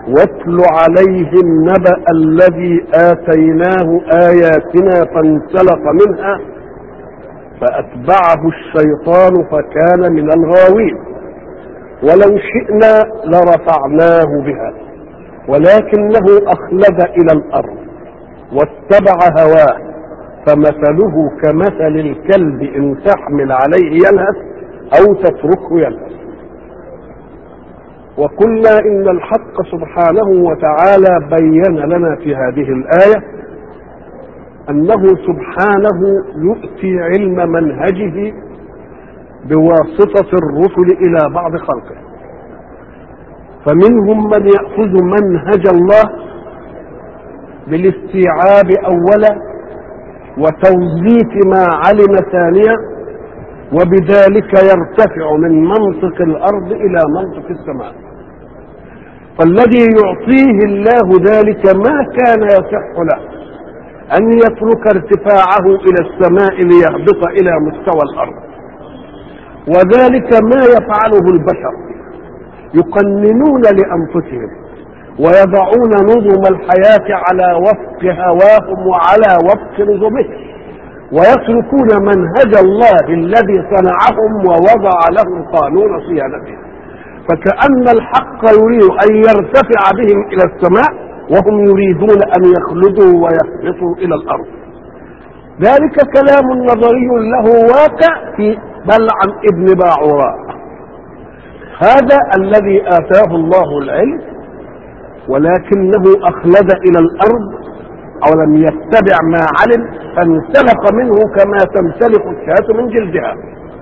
واتل عليهم نبأ الذي آتيناه آياتنا فانسلخ منها فأتبعه الشيطان فكان من الغاوين ولو شئنا لرفعناه بها ولكنه أخلد إلى الأرض واتبع هواه فمثله كمثل الكلب إن تحمل عليه يلهث أو تتركه يلهث وقلنا إن الحق سبحانه وتعالى بين لنا في هذه الآية أنه سبحانه يؤتي علم منهجه بواسطة الرسل إلى بعض خلقه فمنهم من يأخذ منهج الله بالاستيعاب أولا وتوظيف ما علم ثانيا وبذلك يرتفع من منطق الأرض إلى منطق السماء فالذي يعطيه الله ذلك ما كان يصح له أن يترك ارتفاعه إلى السماء ليهبط إلى مستوى الأرض وذلك ما يفعله البشر يقننون لأنفسهم ويضعون نظم الحياة على وفق هواهم وعلى وفق نظمهم ويتركون منهج الله الذي صنعهم ووضع لهم قانون صيانته فكأن الحق يريد أن يرتفع بهم إلى السماء وهم يريدون أن يخلدوا ويهبطوا إلى الأرض ذلك كلام نظري له واقع في بلعم ابن باعوراء هذا الذي آتاه الله العلم ولكنه أخلد إلى الأرض أو لم يتبع ما علم فانسلخ منه كما تنسلخ الشاة من جلدها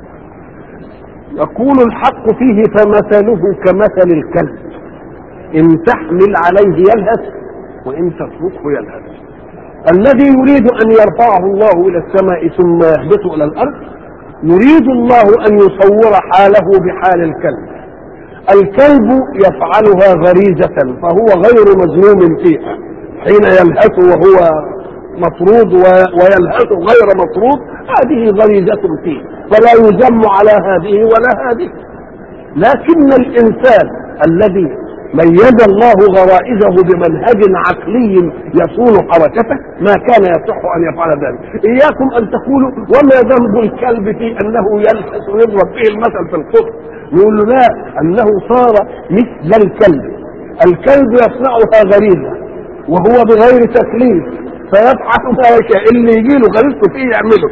يقول الحق فيه فمثله كمثل الكلب إن تحمل عليه يلهث وإن تتركه يلهث الذي يريد أن يرفعه الله إلى السماء ثم يهبط إلى الأرض يريد الله أن يصور حاله بحال الكلب الكلب يفعلها غريزة فهو غير مذموم فيها حين يلهث وهو مطرود ويلهث غير مطرود هذه غريزة فيه فلا يذم على هذه ولا هذه لكن الإنسان الذي ميز الله غرائزه بمنهج عقلي يصون حركته ما كان يصح ان يفعل ذلك اياكم ان تقولوا وما ذنب الكلب في انه يلحس ويضرب فيه المثل في القطر يقول له لا انه صار مثل الكلب الكلب يصنعها غريزه وهو بغير تكليف فيفعل ما يشاء اللي يجي له غريزته فيه يعمله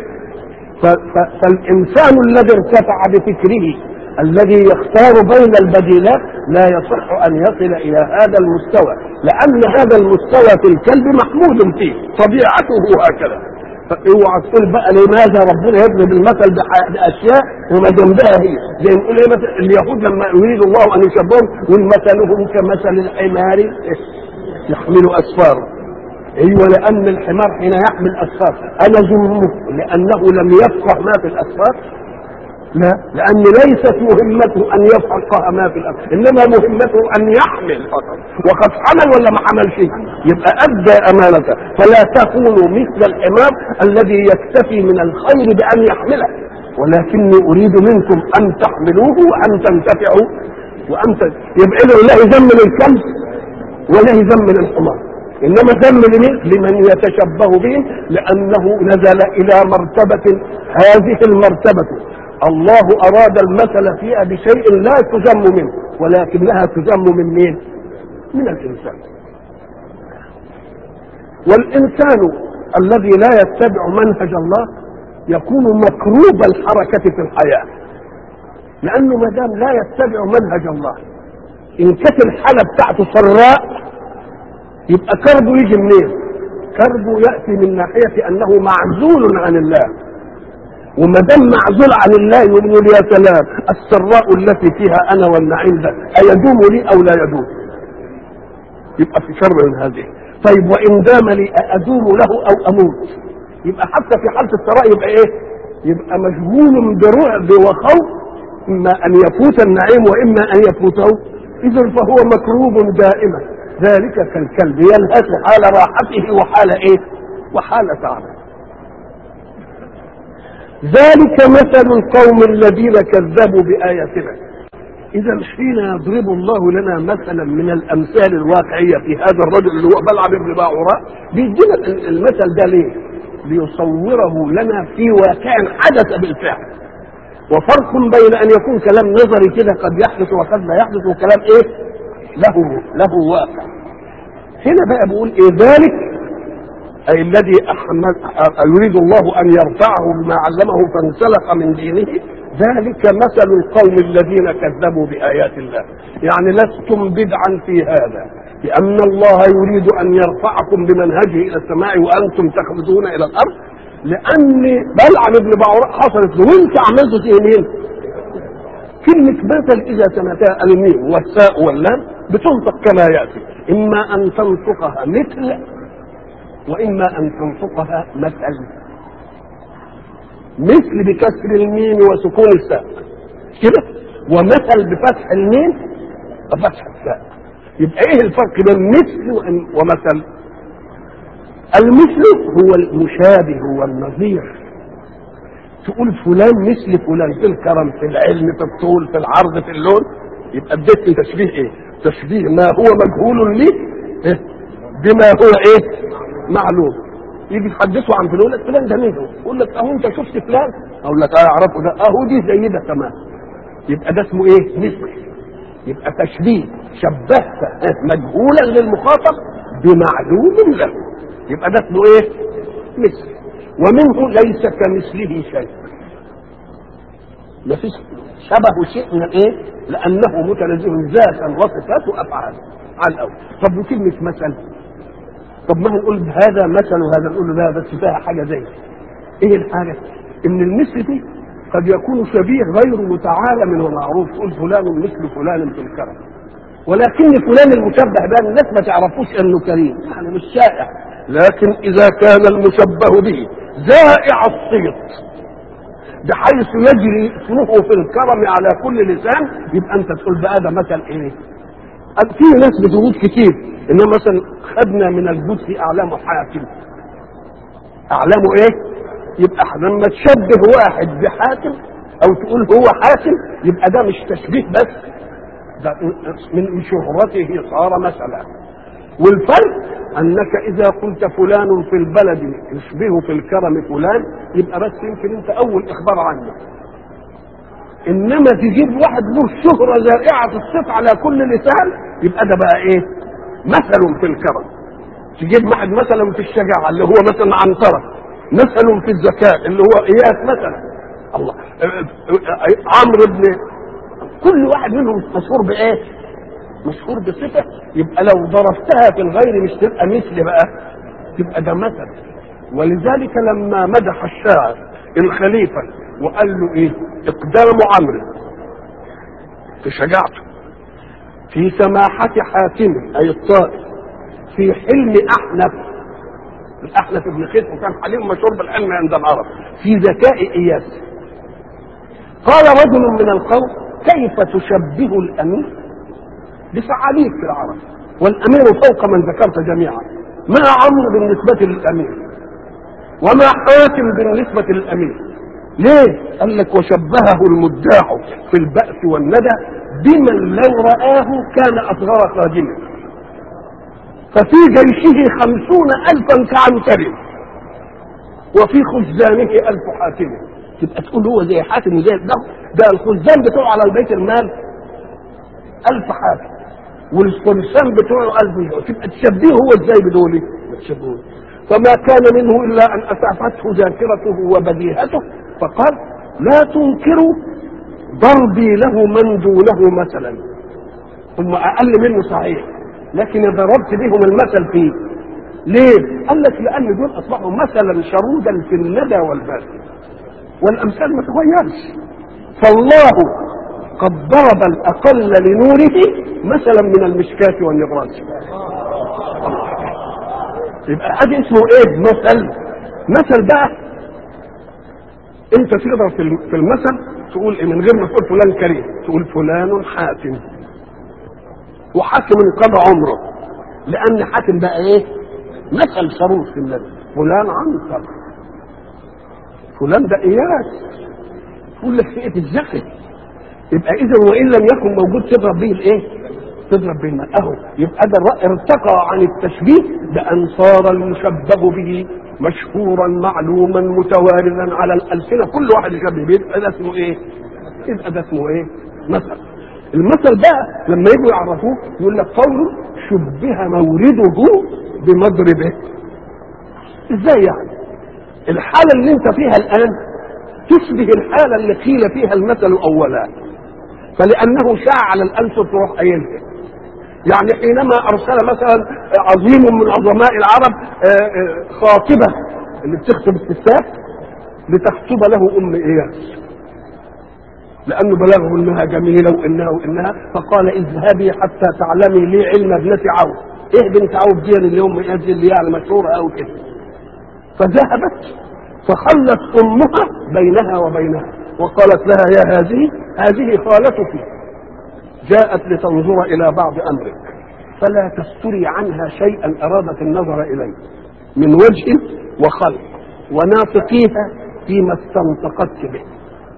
فالانسان الذي ارتفع بفكره الذي يختار بين البديلات لا يصح ان يصل الى هذا المستوى لان هذا المستوى في الكلب محمود فيه طبيعته هكذا اوعى تقول بقى لماذا ربنا يضرب المثل باشياء وما جنبها هي زي نقول ايه مثلا اليهود لما يريد الله ان يشبههم يقول مثلهم كمثل الحمار يحمل اسفارا ايوه لان الحمار حين يحمل اسفار انا ذمه لانه لم يفقه ما في الاسفار لا لأن ليست مهمته أن يفقه ما في الأرض إنما مهمته أن يحمل فقط وقد حمل ولا ما حملش يبقى أدى أمانته فلا تكونوا مثل الحمار الذي يكتفي من الخير بأن يحمله ولكني أريد منكم أن تحملوه وأن تنتفعوا وأن ت... يبقى لا يزمن الكلب ولا يزمن الحمار انما ذم لمين؟ لمن يتشبه به لانه نزل الى مرتبه هذه المرتبه الله أراد المثل فيها بشيء لا تذم منه ولكنها تذم من مين؟ من الإنسان والإنسان الذي لا يتبع منهج الله يكون مكروب الحركة في الحياة لأنه ما دام لا يتبع منهج الله إن كانت الحالة بتاعته سراء يبقى كربه يجي منين؟ كربه يأتي من ناحية أنه معزول عن الله وما دام معزول عن الله يقول يا سلام السراء التي فيها انا والنعيم ده ايدوم لي او لا يدوم يبقى في شر من هذه طيب وان دام لي ادوم له او اموت يبقى حتى في حاله السراء يبقى ايه يبقى مشغول برعب وخوف اما ان يفوت النعيم واما ان يفوته اذا فهو مكروب دائما ذلك كالكلب يلهث حال راحته وحال ايه وحال تعبه ذلك مثل القوم الذين كذبوا بآياتنا إذا حين يضرب الله لنا مثلا من الأمثال الواقعية في هذا الرجل اللي هو بلعب بن باعوراء بيدينا المثل ده ليه؟ ليصوره لنا في واقع حدث بالفعل وفرق بين أن يكون كلام نظري كده قد يحدث وقد لا يحدث وكلام إيه؟ له له واقع هنا بقى بيقول إيه ذلك أي الذي أحمد يريد الله أن يرفعه بما علمه فانسلخ من دينه ذلك مثل القوم الذين كذبوا بآيات الله يعني لستم بدعا في هذا لأن الله يريد أن يرفعكم بمنهجه إلى السماء وأنتم تخلدون إلى الأرض لأن بلعم بن بعوراء حصلت له وأنت عملت فيه مين؟ كلمة مثل إذا سمعتها الميم والساء واللام بتنطق كما يأتي إما أن تنطقها مثل وإما أن تنطقها مثل مثل بكسر الميم وسكون الساء كده ومثل بفتح الميم وفتح الساء يبقى ايه الفرق بين مثل ومثل المثل هو المشابه والنظير تقول فلان مثل فلان في الكرم في العلم في الطول في العرض في اللون يبقى اديت تشبيه ايه تشبيه ما هو مجهول لي إيه؟ بما هو ايه معلوم يجي تحدثه عن فلان لك فلان ده مين هو؟ يقول لك اهو انت شفت فلان اقول لك اه اعرفه ده اهو دي زي ده تمام يبقى ده اسمه ايه مثل يبقى تشبيه شبهت مجهولا للمخاطب بمعلوم له يبقى ده اسمه ايه مثل ومنه ليس كمثله شيء ما فيش شبه شيء من ايه لانه متنزه ذاتا وصفات وافعال على الاول طب وكلمه مثل طب ما نقول هذا مثل وهذا نقول له لا بس فيها حاجه زي ايه الحاجه ان المثل دي قد يكون شبيه غير متعالم ومعروف تقول فلان مثل فلان في الكرم ولكن فلان المشبه ده الناس ما تعرفوش انه كريم يعني مش شائع لكن اذا كان المشبه به زائع الصيت بحيث يجري اسمه في الكرم على كل لسان يبقى انت تقول بقى ده مثل ايه في ناس بتقول كتير انما مثلا خدنا من الجود في اعلامه حاكم اعلامه ايه يبقى لما تشبه واحد بحاكم او تقول هو حاكم يبقى ده مش تشبيه بس ده من شهرته صار مثلا والفرق انك اذا قلت فلان في البلد يشبه في الكرم فلان يبقى بس يمكن انت اول اخبار عنه انما تجيب واحد له شهرة زائعة الصف على كل لسان يبقى ده بقى ايه مثل في الكرم تجيب واحد مثلا في الشجاعة اللي هو مثلا عنترة مثل في الذكاء اللي هو اياس مثلا الله عمرو بن كل واحد منهم مشهور بايه مشهور بصفه يبقى لو ضربتها في الغير مش تبقى مثل بقى تبقى ده مثل ولذلك لما مدح الشاعر الخليفه وقال له ايه اقدام عمرو في شجاعته في سماحة حاكمه اي الطائف في حلم احنف الاحنف بن قيس وكان حليم مشهور بالحلم عند العرب في ذكاء اياس قال رجل من القوم كيف تشبه الامير بفعاليك في العرب والامير فوق من ذكرت جميعا ما عمرو بالنسبه للامير وما حاتم بالنسبه للامير ليه؟ قال لك وشبهه المداح في البأس والندى بمن لو رآه كان أصغر خادمه ففي جيشه خمسون ألفا كعنتر وفي خزانه ألف حاكم تبقى تقول هو زي حاتم وزي ده ده الخزان بتوعه على البيت المال ألف حاكم والفرسان بتوعه ألف تبقى تشبهه هو ازاي بدولي تشبهه فما كان منه إلا أن أسعفته ذاكرته وبديهته فقال لا تنكروا ضربي له من دونه مثلا هم أقل منه صحيح لكن ضربت بهم المثل فيه ليه؟ قال لك لأن دول أصبحوا مثلا شرودا في الندى والبرد والأمثال ما تغيرش فالله قد ضرب الأقل لنوره مثلا من المشكاة والنبراس يبقى ادي اسمه ايه مثل مثل بقى انت تقدر في في المثل تقول إيه من غير ما تقول فلان كريم تقول فلان حاتم وحاتم انقضى عمره لان حاتم بقى ايه مثل شرور في النبي فلان عنتر فلان ده اياس يقول لك في ايه الذكي يبقى اذا وان لم يكن موجود تضرب به الايه؟ تضرب به الماء اهو يبقى ده ارتقى عن التشبيه بان صار المشبه به مشهورا معلوما متواردا على الالسنه كل واحد يشبه به يبقى ده اسمه ايه؟ يبقى ده اسمه ايه؟ مثل المثل بقى لما يجوا يعرفوه يقول لك قول شبه مورده بمضربه ازاي يعني؟ الحاله اللي انت فيها الان تشبه الحاله اللي قيل فيها المثل اولا فلانه شاع على الالسن تروح قايلها يعني حينما ارسل مثلا عظيم من عظماء العرب خاطبه اللي بتخطب الستات لتخطب له ام اياس لانه بلغه انها جميله وانها وانها فقال اذهبي حتى تعلمي لي علم ابنه عوف ايه بنت عوف دي اللي ام اياس دي اللي يعني مشهوره قوي كده فذهبت فخلت امها بينها وبينها وقالت لها يا هذه هذه خالتك جاءت لتنظر الى بعض امرك فلا تستري عنها شيئا ارادت النظر اليه من وجه وخلق وناطقيها فيما استنطقتك به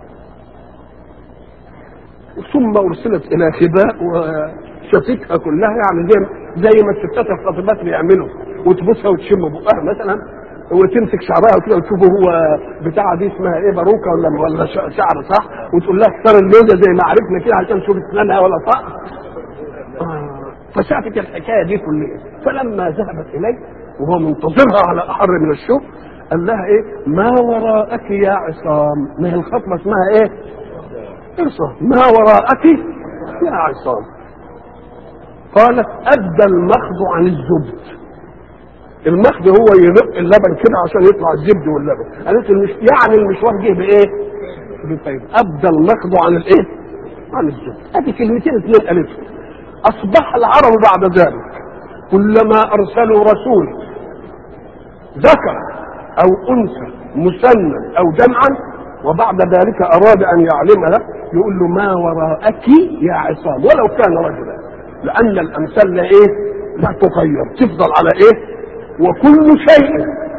ثم ارسلت الى خباء وشفتها كلها يعني زي زي ما الستات الخاطبات بيعملوا وتبوسها وتشم بقها مثلا وتمسك شعرها كده وتشوفه هو بتاع دي اسمها ايه باروكه ولا ولا شعر صح وتقول لها اختار اللوزه زي ما عرفنا كده عشان تشوف اسنانها ولا صح آه. فشافت الحكايه دي كلها فلما ذهبت اليه وهو منتظرها على احر من الشوق قال لها ايه ما وراءك يا عصام ما هي الخطبه اسمها ايه عصام ما وراءك يا عصام قالت ادى المخض عن الزبد المخد هو يرق اللبن كده عشان يطلع الزبد واللبن قالت المش... يعني المشوار جه بايه؟ بطيب ابدى المخض عن الايه؟ عن الزبد ادي كلمتين اثنين قالتهم اصبح العرب بعد ذلك كلما ارسلوا رسول ذكر او انثى مثنى او جمعا وبعد ذلك اراد ان يعلمها يقول له ما وراءك يا عصام ولو كان رجلا لان الامثال لا ايه؟ لا تغير تفضل على ايه؟ وكل شيء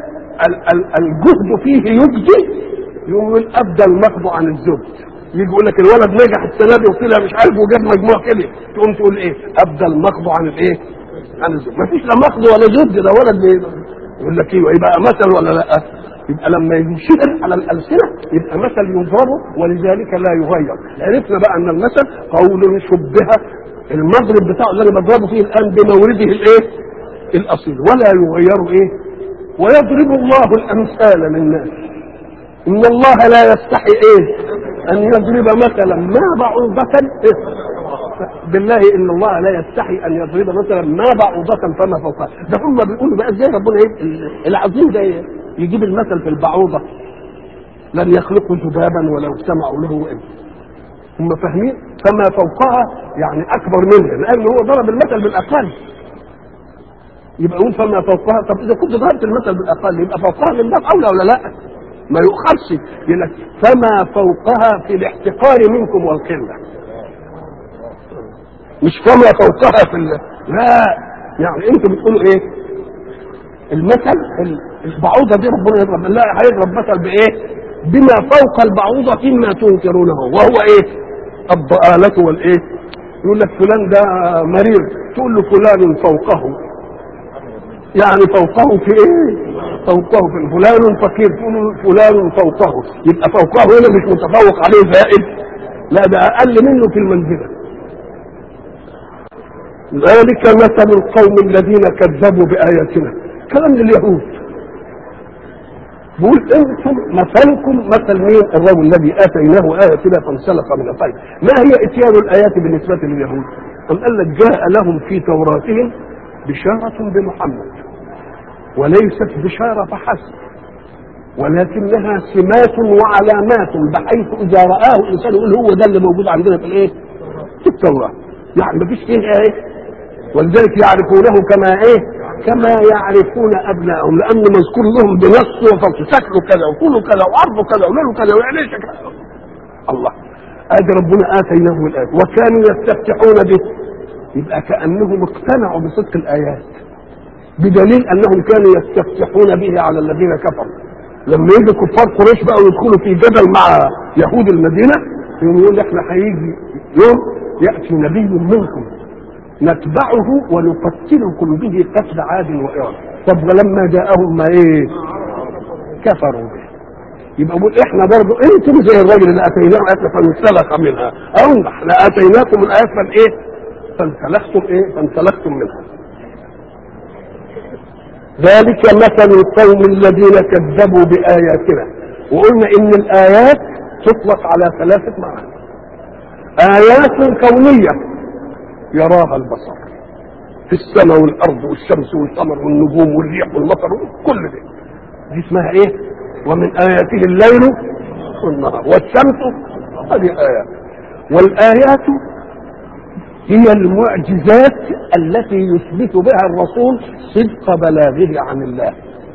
الجهد فيه يجزي يقول ابدى المخض عن الزبد يجي يقول لك الولد نجح السنه دي وطلع مش عارف وجاب مجموع كده تقوم تقول ايه ابدى المخض عن الايه عن الزبد ما فيش لا مخض ولا زبد ده ولد يقول لك ايوه يبقى مثل ولا لا يبقى لما ينشهر على الالسنه يبقى مثل يضرب ولذلك لا يغير عرفنا بقى ان المثل قول شبه المضرب بتاعه اللي انا بضربه فيه الان بمورده الايه الاصيل ولا يغير ايه ويضرب الله الامثال للناس ان الله لا يستحي ايه ان يضرب مثلا ما بعوضة إيه؟ بالله ان الله لا يستحي ان يضرب مثلا ما بعوضة فما فوقها ده هم بيقولوا بقى ازاي ربنا ايه العظيم ده يجيب المثل في البعوضة لن يخلقوا ذبابا ولو سمعوا له إيه. هم فاهمين فما فوقها يعني اكبر منها لان هو ضرب المثل بالاقل يبقى يقول فما فوقها طب اذا كنت ضربت المثل بالاقل يبقى فوقها من باب اولى ولا لا؟ ما يؤخرش يقول لك فما فوقها في الاحتقار منكم والقله مش فما فوقها في ال... لا يعني انتوا بتقولوا ايه؟ المثل البعوضه دي ربنا يضرب لا هيضرب مثل بايه؟ بما فوق البعوضه مما تنكرونه وهو ايه؟ الضآلة والايه؟ يقول لك فلان ده مريض تقول له فلان فوقه يعني فوقه في ايه فوقه في فلان فقير تقول فلان فوقه يبقى فوقه هنا مش متفوق عليه زائد لا ده اقل منه في المنزله ذلك مثل القوم الذين كذبوا باياتنا كلام لليهود بيقول انتم مثلكم مثل مين الرجل الذي اتيناه اياتنا فانسلخ من الطيب ما هي اتيان الايات بالنسبه لليهود أم قال لك جاء لهم في توراتهم بشارة بمحمد وليست بشارة فحسب ولكنها سمات وعلامات بحيث إذا رآه الإنسان يقول هو ده اللي موجود عندنا في الإيه؟ في التوراة يعني ما فيش فيه إيه؟ ولذلك يعرفونه كما إيه؟ كما يعرفون أبنائهم لأنه مذكور لهم بنص وفصل شكله كذا وكله كذا وعرضه كذا ولونه كذا وعليه كذا الله ادي ربنا اتيناهم الايات وكانوا يستفتحون به يبقى كانهم اقتنعوا بصدق الايات بدليل انهم كانوا يستفتحون به على الذين كفروا لما يجي كفار قريش بقى ويدخلوا في جدل مع يهود المدينه يوم يقول احنا هيجي يوم ياتي نبي منكم نتبعه ونقتلكم به قتل عاد وإرم طب ولما جاءهم ما ايه كفروا به يبقى بقول احنا برضو انتم زي الراجل اللي اتيناه اياتنا فانسلخ منها او احنا اتيناكم الايات فالايه فانسلختم ايه فانسلختم منها ذلك مثل القوم الذين كذبوا باياتنا وقلنا ان الايات تطلق على ثلاثه معاني ايات كونيه يراها البصر في السماء والارض والشمس والقمر والنجوم والريح والمطر كل ده دي اسمها ايه ومن اياته الليل والنهار والشمس هذه ايات والايات هي المعجزات التي يثبت بها الرسول صدق بلاغه عن الله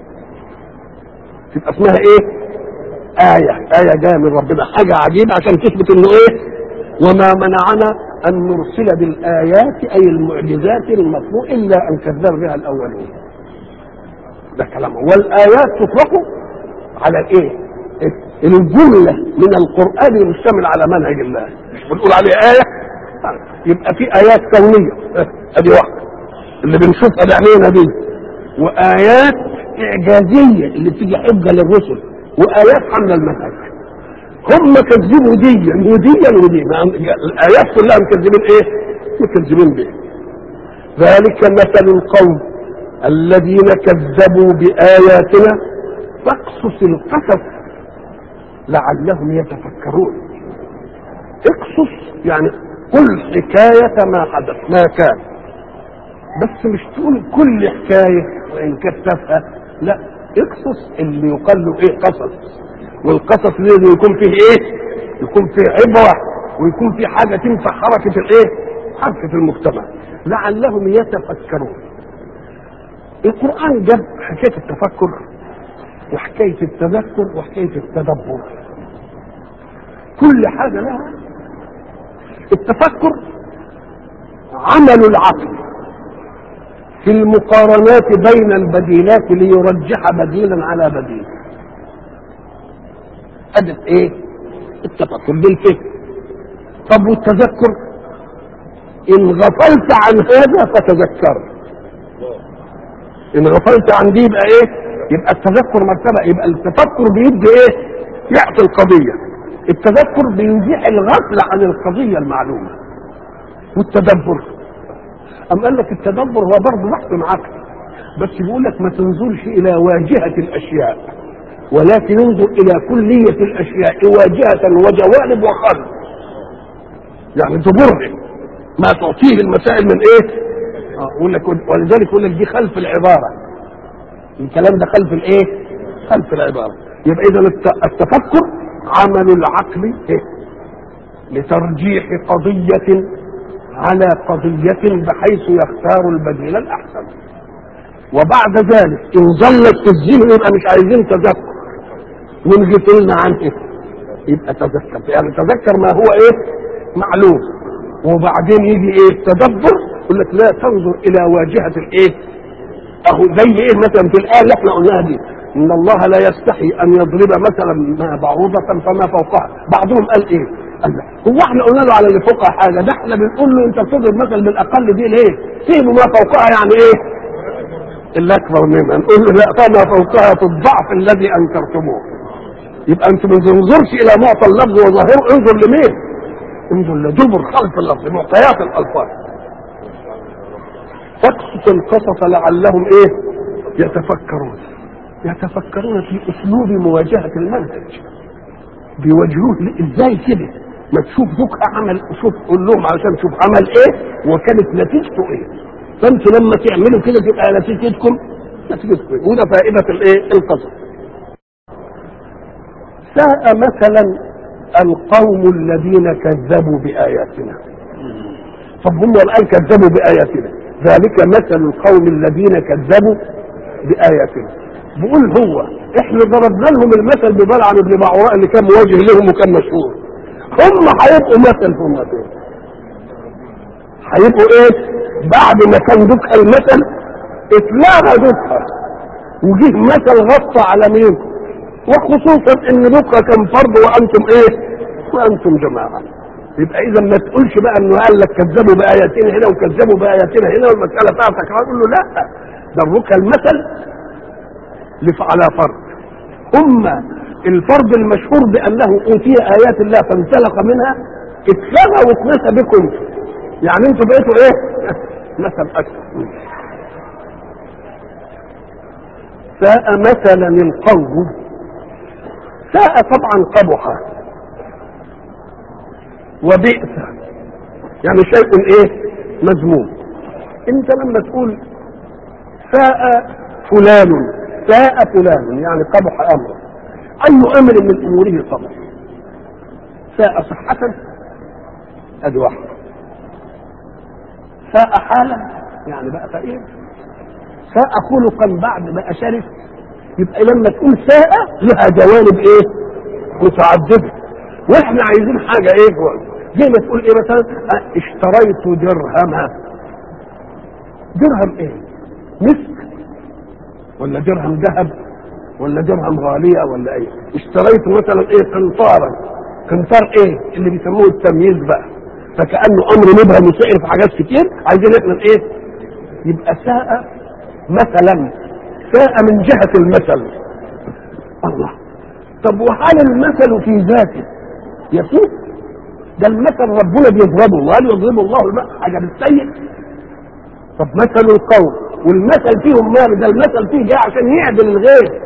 تبقى اسمها ايه آية آية جاية من ربنا حاجة عجيبة عشان تثبت انه ايه وما منعنا ان نرسل بالايات اي المعجزات المطلوب الا ان كذب بها الاولون ده كلام والايات تطلق على الايه الجمله من القران المشتمل على منهج الله مش بنقول عليه ايه يبقى في ايات كونيه ادي واحده اللي بنشوفها بعينينا دي وايات اعجازيه اللي بتيجي حجه للرسل وايات حمل المنهج هم كذبوا ديا وديا ودي الايات كلها مكذبين ايه مكذبين به ذلك مثل القوم الذين كذبوا باياتنا فاقصص القصص لعلهم يتفكرون اقصص يعني قل حكاية ما حدث ما كان بس مش تقول كل حكاية وإن كانت تافهة لا اقصص اللي يقال له ايه قصص والقصص لازم يكون فيه ايه يكون فيه عبرة ويكون فيه حاجة تنفع حركة الايه حركة المجتمع لعلهم يتفكرون القرآن جاب حكاية التفكر وحكاية التذكر وحكاية التدبر كل حاجة لها التفكر عمل العقل في المقارنات بين البديلات ليرجح بديلا على بديل أدت ايه التفكر بالفكر طب والتذكر ان غفلت عن هذا فتذكر ان غفلت عن دي يبقى ايه يبقى التذكر مرتبه يبقى التفكر بيدي ايه يعطي القضيه التذكر بيزيح الغفله عن القضيه المعلومه والتدبر أم قال لك التدبر هو برضه بحث عقلي بس بيقول لك ما تنظرش إلى واجهة الأشياء ولكن انظر إلى كلية الأشياء واجهة وجوانب وخلف يعني تبر ما تعطيه المسائل من إيه؟ آه يقول لك ولذلك يقول لك دي خلف العبارة الكلام ده خلف الإيه؟ خلف العبارة يبقى إذا التفكر عمل العقل إيه؟ لترجيح قضية على قضية بحيث يختار البديل الأحسن وبعد ذلك إن ظلت في الذهن يبقى مش عايزين تذكر ونغفلنا عنه يبقى تذكر يعني تذكر ما هو إيه معلوم وبعدين يجي إيه التدبر يقول لك لا تنظر إلى واجهة الإيه أهو زي إيه مثلا في الآية اللي إحنا قلناها دي إن الله لا يستحي أن يضرب مثلا ما بعوضة فما فوقها بعضهم قال إيه قال لا هو احنا قلنا له على اللي فوقها حاجه ده احنا بنقول له انت بتضرب مثل بالاقل دي ليه؟ سيبوا ما فوقها يعني ايه؟ اللي اكبر منها نقول له لا فما فوقها في الضعف الذي انكرتموه يبقى انت ما تنظرش الى معطى اللفظ وظاهره انظر لمين؟ انظر لدبر خلف اللفظ معطيات الالفاظ تقصص القصص لعلهم ايه؟ يتفكرون يتفكرون في اسلوب مواجهه المنهج بيواجهوه ازاي كده ما تشوف ذوق عمل شوف قول لهم علشان تشوف عمل ايه وكانت نتيجته ايه فانتوا لما تعملوا كده تبقى نتيجتكم نتيجتكم وده فائده الايه القصص ساء مثلا القوم الذين كذبوا باياتنا طب هم الان كذبوا باياتنا ذلك مثل القوم الذين كذبوا باياتنا بقول هو احنا ضربنا لهم المثل ببلعم بن بعوراء اللي كان مواجه لهم وكان مشهور هم هيبقوا مثل هم دول هيبقوا ايه بعد ما كان دكها المثل اتلغى دكها وجه مثل غطى على مين وخصوصا ان دكها كان فرض وانتم ايه وانتم جماعه يبقى اذا ما تقولش بقى انه قال لك كذبوا باياتنا هنا وكذبوا باياتنا هنا والمساله بتاعتك اقول له لا ضرك المثل لف- على فرد اما الفرد المشهور بانه اوتي ايات الله فانسلخ منها اتلغى واتنسى بكم يعني انتوا بقيتوا ايه مثل اكثر ساء مثلا القوم ساء طبعا قبح وبئس يعني شيء ايه مذموم انت لما تقول ساء فلان ساء فلان يعني قبح امره اي امر من اموره قبح ساء صحة ادي واحد ساء حالا يعني بقى فقير ساء خلقا بعد بقى شرف يبقى لما تقول ساء لها جوانب ايه متعدده واحنا عايزين حاجه ايه هو زي ما تقول ايه مثلا اه اشتريت درهما درهم ايه مسك ولا درهم ذهب ولا درهم غاليه ولا ايه اشتريت مثلا ايه قنطارا قنطار ايه اللي بيسموه التمييز بقى فكانه امر مبهم وسائل في حاجات كتير عايزين احنا ايه يبقى ساء مثلا ساء من جهه المثل الله طب وهل المثل في ذاته يسوء ده المثل ربنا بيضربه وهل يضرب الله المثل حاجه بالسيء طب مثل القوم والمثل فيهم مال ده المثل فيه جاي عشان يعدل الغير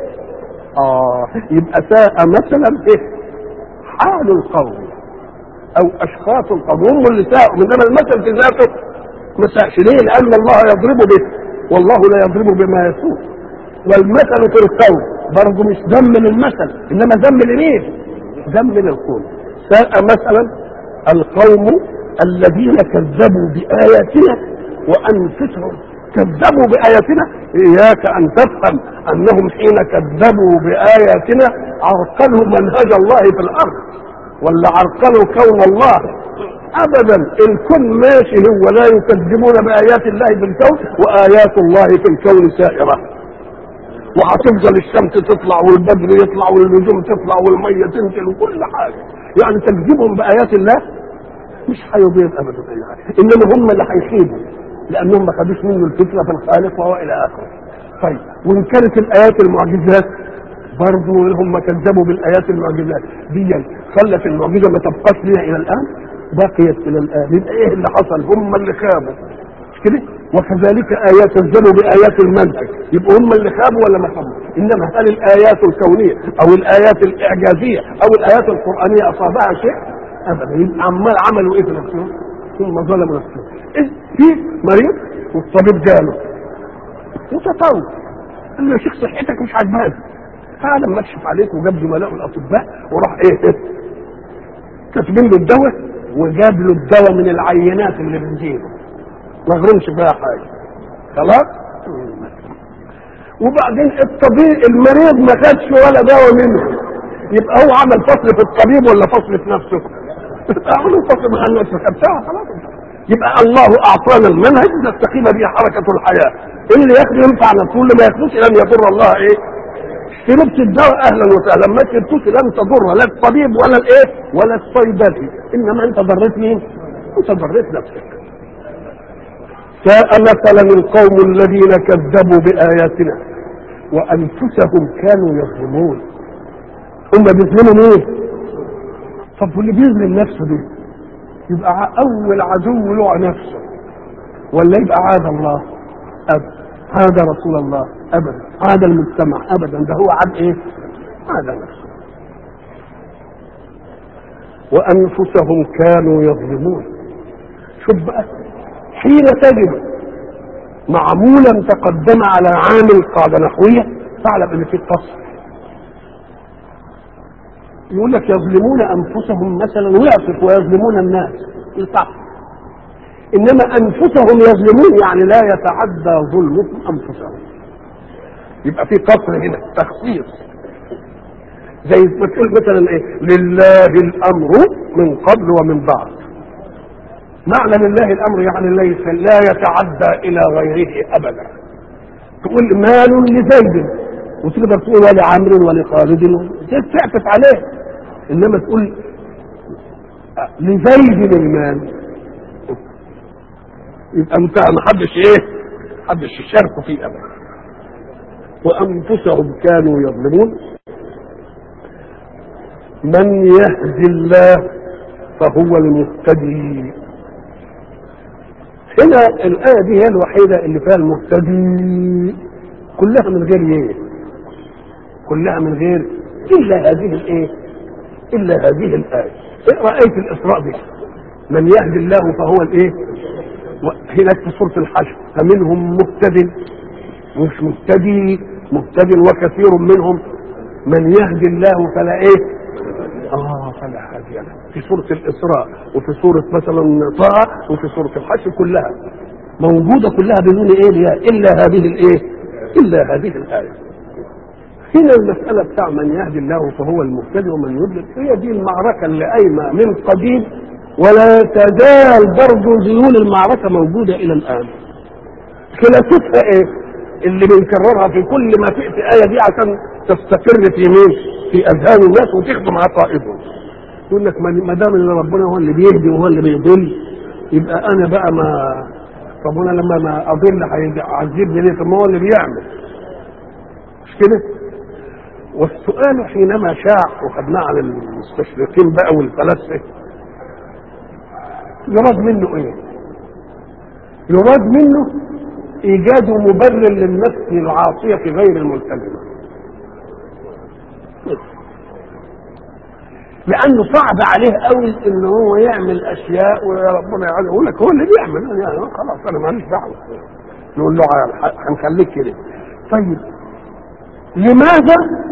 اه يبقى ساء مثلا ايه حال القوم او اشخاص القوم هم اللي ساءوا انما المثل في ذاته ما ساءش ليه لان الله يضرب به والله لا يضرب بما يسوء والمثل في القوم برضه مش ذم للمثل انما ذم لمين ذم للقوم ساء مثلا القوم الذين كذبوا باياتنا وانفسهم كذبوا باياتنا اياك ان تفهم انهم حين كذبوا باياتنا عرقلوا منهج الله في الارض ولا عرقلوا كون الله ابدا الكون ماشي هو لا يكذبون بايات الله في الكون وايات الله في الكون سائره وهتفضل الشمس تطلع والبدر يطلع والنجوم تطلع والميه تنزل وكل حاجه يعني تكذبهم بايات الله مش هيضير ابدا اي حاجه انما هم اللي هيخيبوا لانهم ما خدوش منه الفكره في الخالق وهو الى اخره طيب وان كانت الايات المعجزات برضه هم كذبوا بالايات المعجزات دي خلت المعجزه ما تبقاش لنا الى الان بقيت الى الان يبقى ايه اللي حصل هم اللي خابوا مش كده وكذلك ايات كذبوا بايات المنهج يبقوا هم اللي خابوا ولا ما خابوا انما هل الايات الكونيه او الايات الاعجازيه او الايات القرانيه اصابها شيء ابدا يبقى عمال عملوا ايه في نفسهم ثم ظلموا نفسهم إيه؟ في مريض والطبيب جاله وتطور قال له يا شيخ صحتك مش عجباني تعالى اما اكشف عليك وجاب زملائه الاطباء وراح ايه كاتبين له الدواء وجاب له الدواء من العينات اللي بنجيبه ما غرمش فيها حاجه خلاص وبعدين الطبيب المريض ما خدش ولا دواء منه يبقى هو عمل فصل في الطبيب ولا فصل في نفسه عمل فصل مع نفسه خدتها خلاص يبقى الله اعطانا المنهج نستقيم به حركه الحياه اللي ياخده ينفع نفسه واللي ما ياخدوش لن يضر الله ايه شربت الدواء اهلا وسهلا ما شربتوش لن تضر لا الطبيب ولا الايه ولا الصيدلي انما انت ضريت مين؟ انت ضريت نفسك ساء مثلا القوم الذين كذبوا باياتنا وانفسهم كانوا يظلمون هم بيظلموا مين؟ طب واللي بيظلم نفسه ده يبقى ع- اول عدو له نفسه ولا يبقى عاد الله ابدا عاد رسول الله ابدا عاد المجتمع ابدا ده هو عاد ايه عاد نفسه وانفسهم كانوا يظلمون شوف بقى حين تجد معمولا تقدم على عامل قاعده نحويه تعلم ان في قصر يقول لك يظلمون انفسهم مثلا ويصف ويظلمون الناس صح انما انفسهم يظلمون يعني لا يتعدى ظلمهم انفسهم يبقى في قصر هنا تخصيص زي ما تقول مثلا ايه لله الامر من قبل ومن بعد معنى لله الامر يعني ليس لا يتعدى الى غيره ابدا تقول مال لزيد وتقدر تقول ولعمر ولخالد تعطف عليه انما تقول لزيد المال يبقى انتهى ما حدش ايه حدش يشاركوا فيه ابدا وانفسهم كانوا يظلمون من يهدي الله فهو المهتدي هنا الآية دي هي الوحيدة اللي فيها المهتدي كلها من غير ايه كلها من غير إلا هذه الايه إلا هذه الآية اقرأ آية الإسراء دي من يهدي الله فهو الايه هناك في سورة الحشر فمنهم مهتد مش مهتدي مهتد وكثير منهم من يهدي الله فلا ايه اه فلا هادي له في سورة الإسراء وفي سورة مثلا طه وفي سورة الحشر كلها موجودة كلها بدون ايه إلا هذه الايه إلا هذه الآية هنا المسألة بتاع من يهدي الله فهو المهتدي ومن يضلل هي دي المعركة اللي قايمة من قديم ولا تزال برضه ذيول المعركة موجودة إلى الآن خلافتها إيه؟ اللي بنكررها في كل ما في آية دي عشان تستقر في مين؟ في أذهان الناس وتخدم عقائدهم. يقول لك ما دام ان ربنا هو اللي بيهدي وهو اللي بيضل يبقى أنا بقى ما ربنا لما ما أضل هيعذبني ليه؟ طب ما هو اللي بيعمل. مش كده؟ والسؤال حينما شاع وخدناه على المستشرقين بقى والفلاسفه يراد منه ايه يراد منه ايجاد مبرر للنفس العاصيه غير الملتزمه لانه صعب عليه قوي ان هو يعمل اشياء وربنا يقول لك هو اللي بيعمل يعني خلاص انا ماليش دعوه نقول له هنخليك كده طيب لماذا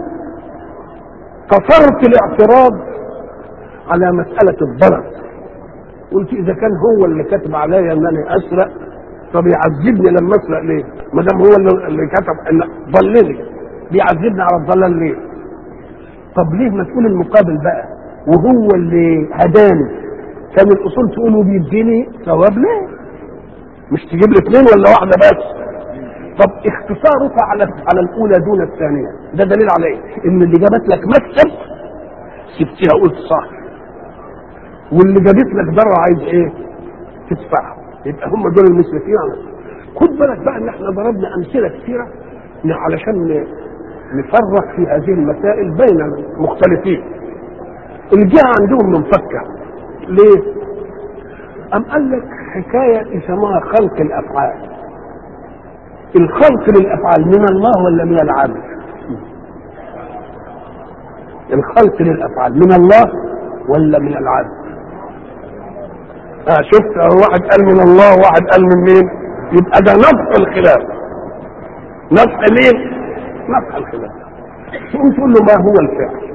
قصرت الاعتراض على مساله الضرر قلت اذا كان هو اللي كاتب عليا ان انا اسرق طب يعذبني لما اسرق ليه؟ ما دام هو اللي, اللي كتب ان ضلني بيعذبني على الضلال ليه؟ طب ليه ما تقول المقابل بقى؟ وهو اللي هداني كان الاصول تقول بيديني ثواب ليه؟ مش تجيب لي اثنين ولا واحده بس؟ طب اختصارك على على الاولى دون الثانيه ده دليل على ايه؟ ان اللي جابت لك مكسب سبتها قلت صح واللي جابت لك ضرر عايز ايه؟ تدفعه يبقى هم دول المسرفين على خد بالك بقى ان احنا ضربنا امثله كثيره علشان نفرق في هذه المسائل بين المختلفين الجهه عندهم منفكه ليه؟ أم قال لك حكاية يسموها خلق الأفعال الخلق للأفعال من الله ولا من العبد الخلق للأفعال من الله ولا من العبد آه شفت واحد قال من الله وواحد قال من مين يبقى ده نفع الخلاف نفع مين نفع الخلاف تقوم تقول له ما هو الفعل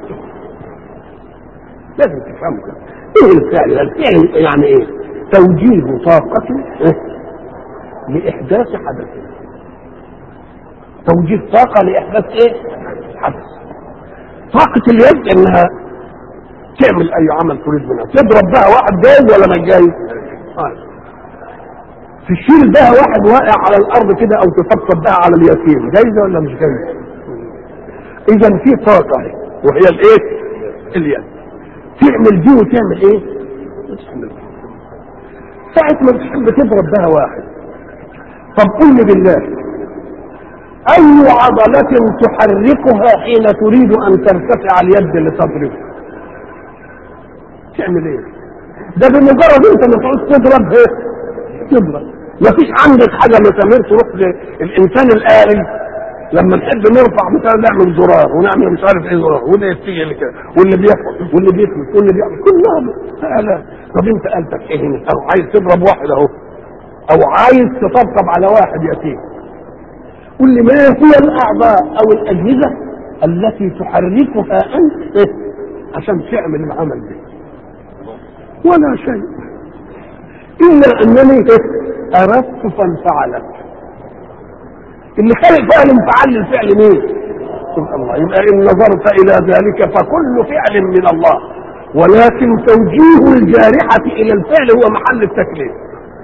لازم تفهمه كده ايه الفعل الفعل يعني ايه توجيه طاقة إيه؟ لإحداث حدث توجيه طاقة لإحداث إيه؟ حدث طاقة اليد إنها تعمل أي عمل تريد منها تضرب بها واحد جاي ولا ما جاي؟ آه. تشيل بها واحد واقع على الأرض كده أو تطبطب بها على اليتيم جايزة ولا مش جايزة؟ إذا في طاقة وهي الإيه؟ اليد تعمل دي وتعمل إيه؟ تعمل دي ساعة ما بتحب تضرب بها واحد طب قل لي بالله أي عضلة تحركها حين تريد أن ترتفع اليد لتضرب تعمل إيه؟ ده بمجرد أنت ما تقعد تضرب إيه؟ تضرب مفيش عندك حاجة مسامير تروح للإنسان الآلي لما نحب نرفع مثلا نعمل زرار ونعمل مش عارف ايه زرار واللي يشتغل كده واللي بيفعل واللي بيفلت واللي بيعمل كلها سهلة طب انت قلبك ايه هنا او عايز تضرب واحد اهو او عايز تطبطب على واحد يتيم قل لي ما هي الاعضاء او الاجهزه التي تحركها انت إيه؟ عشان تعمل العمل ده ولا شيء الا انني إيه؟ اردت فانفعلت اللي خلق فعل انفعال للفعل مين؟ سبحان الله يبقى ان نظرت الى ذلك فكل فعل من الله ولكن توجيه الجارحة إلى الفعل هو محل التكليف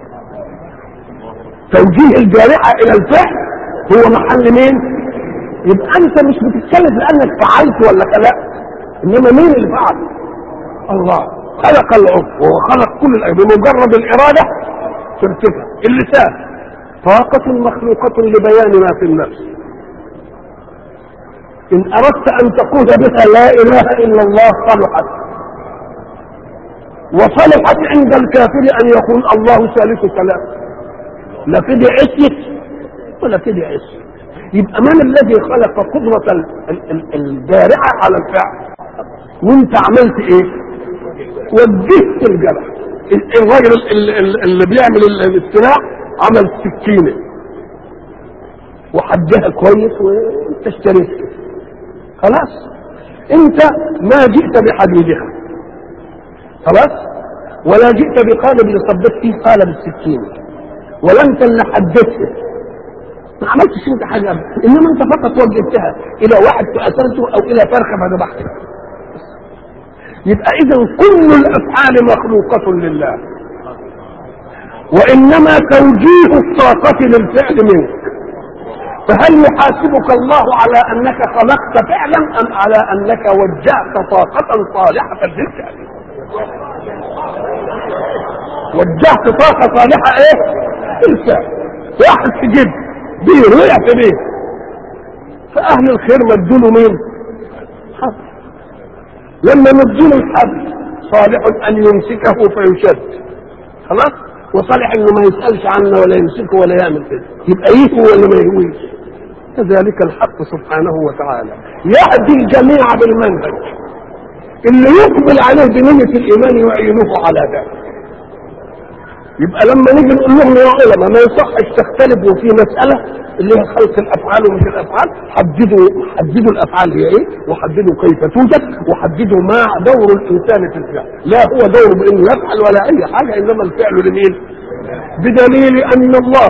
توجيه الجارحة إلى الفعل هو محل مين؟ يبقى أنت مش بتتكلم لأنك فعلت ولا خلقت إنما مين اللي فعل؟ الله خلق العضو وخلق كل الأجزاء بمجرد الإرادة ترتفع اللسان طاقة مخلوقة لبيان ما في النفس إن أردت أن تقول بها لا إله إلا الله صلحت وصلحت عند الكافر أن يقول الله ثالث ثلاثة لا كده عصيت ولا كده عصيت يبقى من الذي خلق قدرة ال- ال- ال- الجارحة على الفعل وانت عملت ايه وجهت الجرح ال- الراجل ال- ال- اللي بيعمل ال- الاستراع عمل سكينة وحدها كويس وانت اشتريت خلاص انت ما جئت بحديدها خلاص ولا جئت بقالب اللي صبت فيه قالب السكينة ولا انت اللي حددته ما عملتش انت حاجه أبدا. انما انت فقط وجهتها الى واحد فاثرته او الى فرخه فذبحته يبقى اذا كل الافعال مخلوقه لله وانما توجيه الطاقه للفعل منك فهل يحاسبك الله على انك خلقت فعلا ام على انك وجهت طاقه صالحه للفعل وجهت طاقه صالحه ايه الفعل واحد في جد بيه وقع في بيه فاهل الخير مدوا له مين حبل لما مدوا له الحبل صالح ان يمسكه فيشد خلاص وصالح انه ما يسالش عنه ولا يمسكه ولا يعمل كده يبقى يهوي ولا ما يهويش كذلك الحق سبحانه وتعالى يهدي الجميع بالمنهج اللي يقبل عليه بنية الإيمان يعينه على ذلك يبقى لما نيجي نقول لهم يا علماء ما يصحش تختلفوا في مسألة اللي هي خلق الأفعال ومش الأفعال حددوا حددوا الأفعال هي إيه وحددوا كيف توجد وحددوا ما دور الإنسان في الفعل لا هو دور بأنه يفعل ولا أي حاجة إنما الفعل لمين بدليل أن الله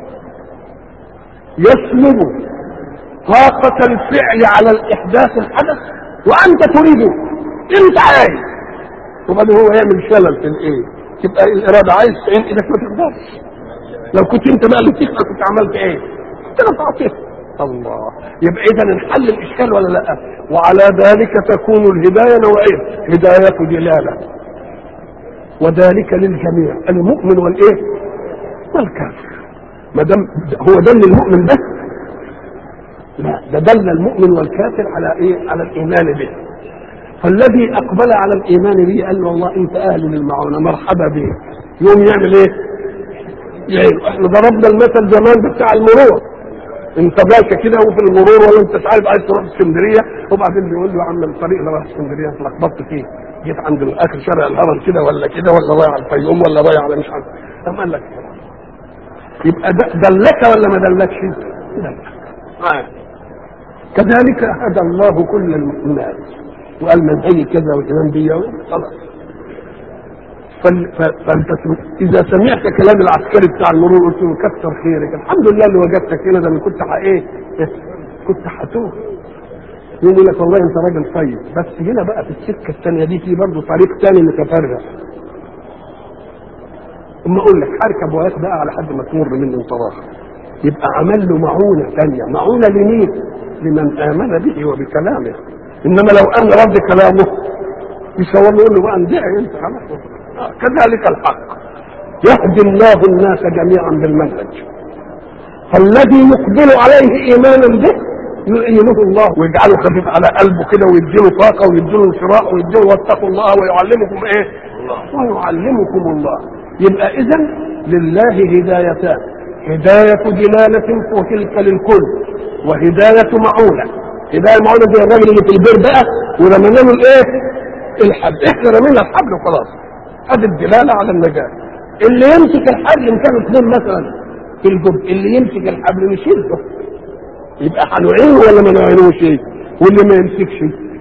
يسلب طاقة الفعل على الإحداث الحدث وأنت تريده أنت عايز وبعدين هو يعمل شلل في الإيه تبقى الإرادة عايز تعين إيدك ما تقدرش لو كنت أنت بقى اللي تفعل كنت عملت إيه؟ كنت أنا تعطيت الله يبقى إذا انحل الإشكال ولا لا؟ وعلى ذلك تكون الهداية نوعين هداية دلالة وذلك للجميع المؤمن والإيه؟ والكافر ما دام هو دل المؤمن بس لا ده دل المؤمن والكافر على ايه على الايمان به فالذي اقبل على الايمان به قال له والله انت اهل للمعونه مرحبا بك يوم يعمل ايه يعني احنا ضربنا المثل زمان بتاع المرور انت ماشي كده وفي المرور ولا انت مش عارف عايز تروح اسكندريه وبعدين بيقول له يا عم الطريق اللي رايح اسكندريه اتلخبطت فيه جيت عند اخر شارع الهرم كده ولا كده ولا رايح على الفيوم ولا رايح على مش عارف قام قال لك يبقى دلك ولا ما دلكش؟ دلك آه. كذلك هدى الله كل الناس وقال من هي كذا والإمام دي خلاص فانت اذا سمعت كلام العسكري بتاع المرور قلت له كتر خيرك الحمد لله اللي وجدتك هنا ده انا كنت ايه كنت هتوه يقول لك والله انت راجل طيب بس هنا بقى في السكه الثانيه دي في برضه طريق ثاني متفرع اما اقول لك هركب وهات بقى على حد ما تمر مني انت راخر يبقى عمل له معونه ثانيه معونه لمين؟ لمن امن به وبكلامه انما لو ان رد كلامه يصور له يقول له بقى اندعي انت خلاص آه كذلك الحق يهدي الله الناس جميعا بالمنهج فالذي يقبل عليه ايمانا به يعينه الله ويجعله خفيف على قلبه كده ويديله طاقه ويديله انشراح ويديله واتقوا الله ويعلمكم ايه؟ ويعلمكم الله يبقى اذا لله هدايتان هداية دلالة وتلك للكل وهداية معونة هداية معونة زي الراجل اللي في البير بقى ورمينا له الايه؟ الحبل احنا رمينا الحبل وخلاص ادي الدلالة على النجاة اللي يمسك الحبل ان كانوا اثنين مثلا في الجب اللي يمسك الحبل نشيله يبقى هنعينه ولا ما نعينوش ايه؟ واللي ما يمسكش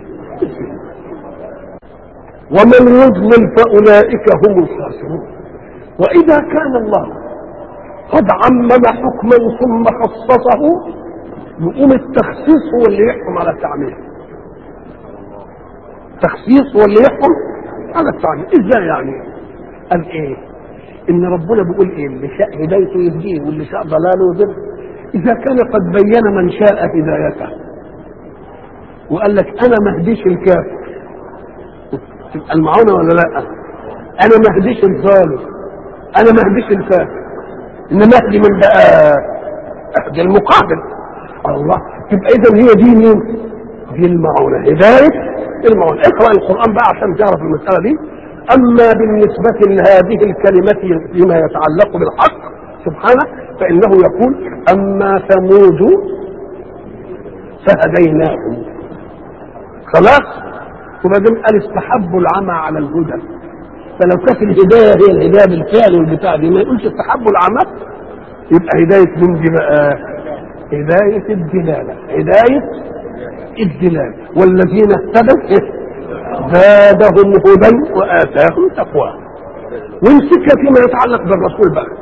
ومن يضلل فاولئك هم الخاسرون واذا كان الله قد عمم حكما ثم خصصه يقوم التخصيص هو اللي يحكم على التعميم التخصيص هو اللي يحكم على التعميم ازاي يعني قال ايه ان ربنا بيقول ايه اللي شاء هدايته يهديه واللي شاء ضلاله يضل اذا كان قد بين من شاء هدايته وقال لك انا ما اهديش الكافر تبقى المعونه ولا لا انا ما اهديش الظالم انا ما اهديش الفاسد انما اهدي من بقى اهدي المقابل الله تبقى اذا هي دي مين دي المعونه هدايه المعونه اقرا القران بقى عشان تعرف المساله دي اما بالنسبه لهذه الكلمه فيما يتعلق بالحق سبحانه فانه يقول اما ثمود فهديناهم خلاص وبعدين قال استحبوا العمى على الهدى فلو كانت الهدايه هي الهدايه بالفعل والبتاع دي ما يقولش استحبوا العمى يبقى هدايه من دي بقى هدايه الدلاله هدايه الدلاله والذين اهتدوا زادهم هدى واتاهم تقوى وامسكها فيما يتعلق بالرسول بقى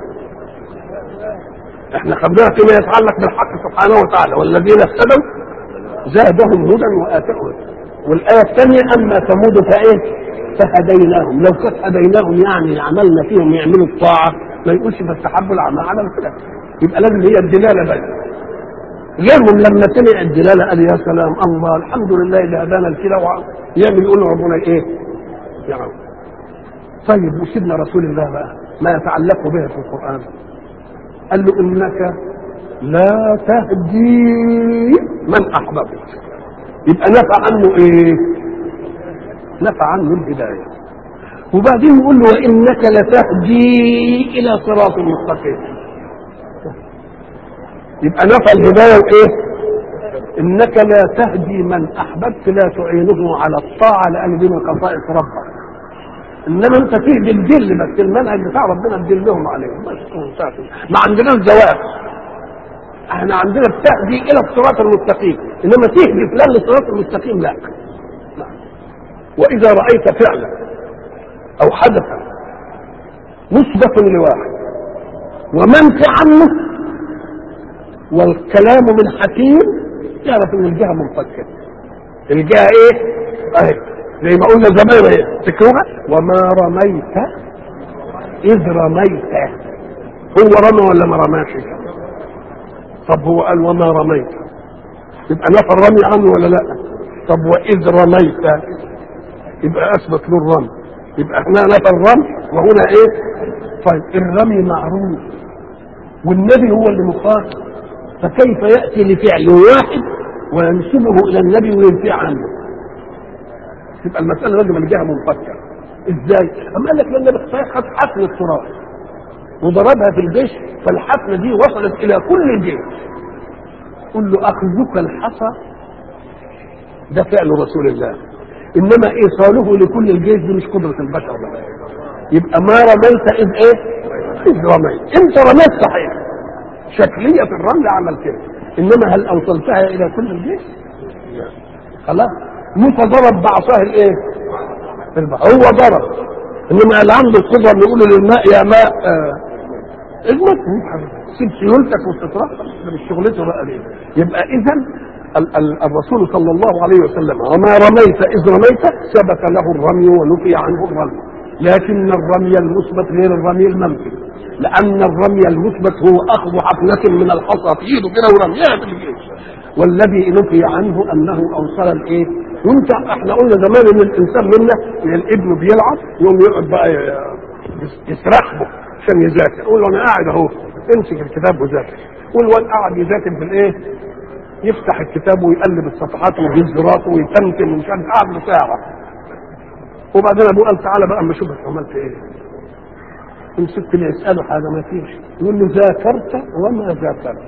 احنا خدناها فيما يتعلق بالحق سبحانه وتعالى والذين اهتدوا زادهم هدى واتاهم والايه الثانيه اما ثمود فايه فهديناهم لو كانت هديناهم يعني عملنا فيهم يعملوا الطاعه ما يقولش فاستحبوا العمى على الهدى يبقى لازم هي الدلاله بس غيرهم لما سمع الدلاله قال يا سلام الله الحمد لله اللي هدانا لكده يعمل يقول ربنا ايه؟ يعني طيب وسيدنا رسول الله بقى ما يتعلق به في القران قال له انك لا تهدي من احببت يبقى نفع عنه ايه؟ نفع عنه الهدايه وبعدين يقول له وانك لتهدي الى صراط مستقيم يبقى نفى الهدايه وايه؟ انك لا تهدي من احببت لا تعينه على الطاعه لان دي من خصائص ربك انما انت تهدي الدل بس المنهج بتاع ربنا تدلهم عليه بس ما عندناش جواب احنا عندنا بتهدي الى الصراط المستقيم انما تهدي فلان للصراط المستقيم لا واذا رايت فعلا او حدثا مثبت لواحد ومنفي عنه والكلام من حكيم يعرف ان الجهه منفكه الجهه ايه؟ اهي زي ما قلنا زمان ايه؟ تكروها وما رميت اذ رميت هو رمى ولا ما رماش؟ طب هو قال وما رميت يبقى نفى الرمي عنه ولا لا؟ طب واذ رميت يبقى اثبت له الرمي يبقى هنا نفى الرمي وهنا ايه؟ طيب الرمي معروف والنبي هو اللي مخاطب فكيف ياتي لفعل واحد وينسبه الى النبي وينفي عنه تبقى المساله لازم الجهه منفكه ازاي؟ اما قال لك لان النبي خد حفل التراب وضربها في الجيش فالحفله دي وصلت الى كل الجيش قل له اخذك الحصى ده فعل رسول الله انما ايصاله لكل الجيش دي مش قدره البشر بقى يبقى ما رميت اذ ايه؟ اذ رميت انت رميت صحيح شكلية في الرمل عمل كده انما هل اوصلتها الى كل الجيش خلاص موسى ضرب بعصاه الايه البحر هو ضرب انما اللي عنده القدره انه يقول للماء يا ماء آه اجمد سيب سيولتك وتترفع ده مش شغلته بقى ليه يبقى اذا ال- ال- الرسول صلى الله عليه وسلم وما رميت اذ رميت ثبت له الرمي ونفي عنه الرمي لكن الرمي المثبت غير الرمي المنفي لان الرمي المثبت هو اخذ حفنه من الحصى في ايده كده ورميها في الجيش والذي نفي عنه انه اوصل الايه وانت احنا قلنا زمان ان الانسان منا يعني ابنه بيلعب يقوم يقعد بقى يسرح به عشان يذاكر يقول له انا قاعد اهو امسك الكتاب وذاكر والواد قاعد يذاكر بالايه يفتح الكتاب ويقلب الصفحات ويجيب زراطه ويتمتم ومش عارف قاعد له ساعه وبعدين ابوه قال تعالى بقى اما اشوفك عملت ايه مسكت اللي يساله حاجه ما فيش يقول له ذاكرت وما ذاكرت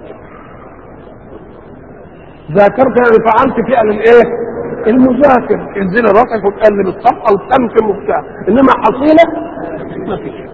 ذاكرت يعني فعلت فعل الايه المذاكر انزل راسك وتقلب الصفحه وتمتم وبتاع انما حصيله ما فيش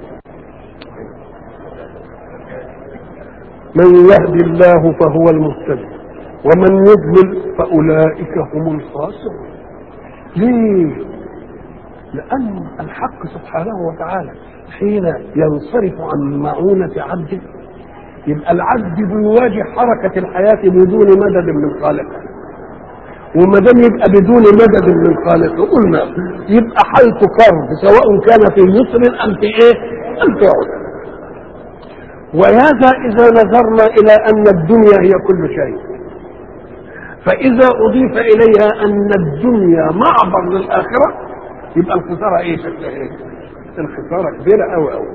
من يهدي الله فهو المهتدي ومن يضلل فاولئك هم الخاسرون ليه لان الحق سبحانه وتعالى حين ينصرف عن معونه عبده يبقى العبد بيواجه حركه الحياه بدون مدد من خالقه وما دام يبقى بدون مدد من خالقه قلنا يبقى حيث كرب سواء كان في يسر ام في ايه؟ ام في عسر وهذا اذا نظرنا الى ان الدنيا هي كل شيء فاذا اضيف اليها ان الدنيا معبر للاخره يبقى الخساره ايه شكلها ايه الخساره كبيره قوي قوي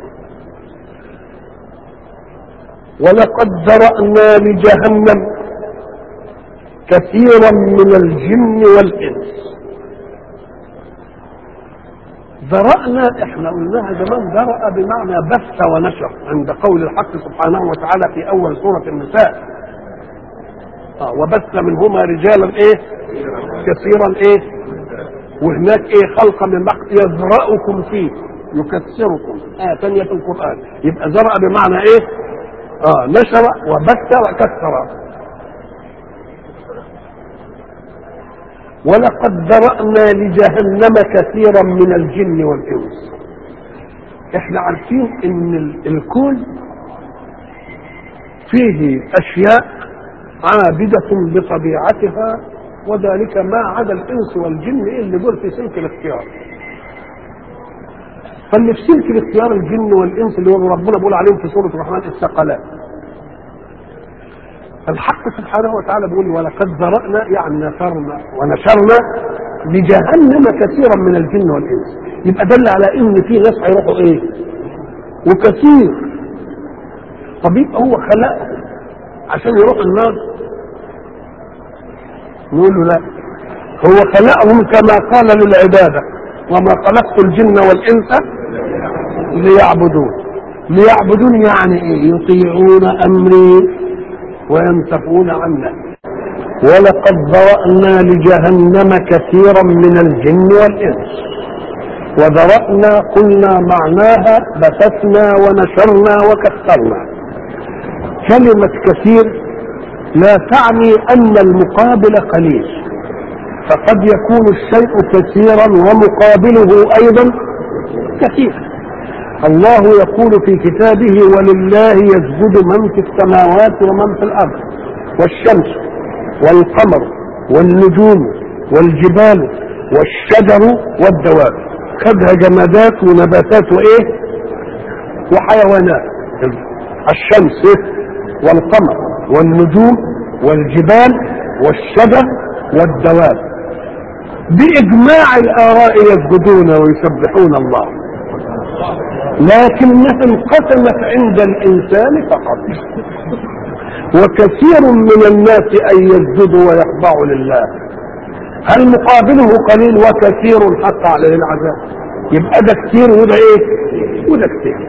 ولقد ذرأنا لجهنم كثيرا من الجن والإنس ذرأنا احنا قلناها زمان ذرأ بمعنى بث ونشر عند قول الحق سبحانه وتعالى في أول سورة النساء آه وبث منهما رجالا ايه كثيرا ايه وهناك ايه خلق من بعد يذرأكم فيه يكسركم آية ثانية في القرآن يبقى ذرأ بمعنى ايه اه نشر وبث وكسر ولقد ذرأنا لجهنم كثيرا من الجن والإنس احنا عارفين ان ال- الكون فيه اشياء عابدة بطبيعتها وذلك ما عدا الانس والجن اللي دول في سلك الاختيار فاللي في سلك الاختيار الجن والانس اللي هو ربنا بيقول عليهم في سوره الرحمن الثقلان الحق سبحانه وتعالى بيقول ولقد ذرأنا يعني نشرنا ونشرنا لجهنم كثيرا من الجن والانس يبقى دل على ان في ناس هيروحوا ايه وكثير طب يبقى هو خلقهم عشان يروحوا النار نقول له لا هو خلقهم كما قال للعباده وما خلقت الجن والانس ليعبدون ليعبدون يعني ايه يطيعون امري وينتفون عنا ولقد ذرأنا لجهنم كثيرا من الجن والإنس وذرأنا قلنا معناها بثثنا ونشرنا وكثرنا كلمة كثير لا تعني أن المقابل قليل فقد يكون الشيء كثيرا ومقابله أيضا كثير الله يقول في كتابه ولله يسجد من في السماوات ومن في الارض والشمس والقمر والنجوم والجبال والشجر والدواب خدها جمادات ونباتات وايه وحيوانات الشمس والقمر والنجوم والجبال والشجر والدواب بإجماع الآراء يسجدون ويسبحون الله لكنها انقسمت عند الانسان فقط وكثير من الناس ان يسجدوا ويخضعوا لله هل مقابله قليل وكثير حق عليه العذاب يبقى ده كثير وده ايه وده كثير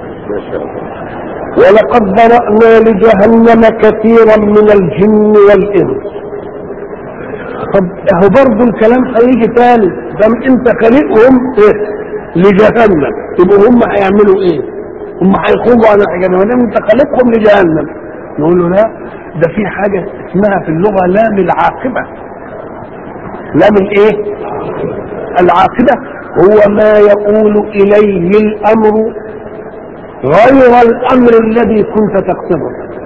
ولقد ذرأنا لجهنم كثيرا من الجن والإنس طب اهو برضه الكلام هيجي تاني دام انت خالقهم ايه لجهنم يبقوا هم هيعملوا ايه؟ هم هيخرجوا عن الحاجه ما دام انت خالقهم لجهنم نقول له لا ده في حاجه اسمها في اللغه لام العاقبه لام الايه؟ العاقبه هو ما يقول اليه الامر غير الامر الذي كنت تقصده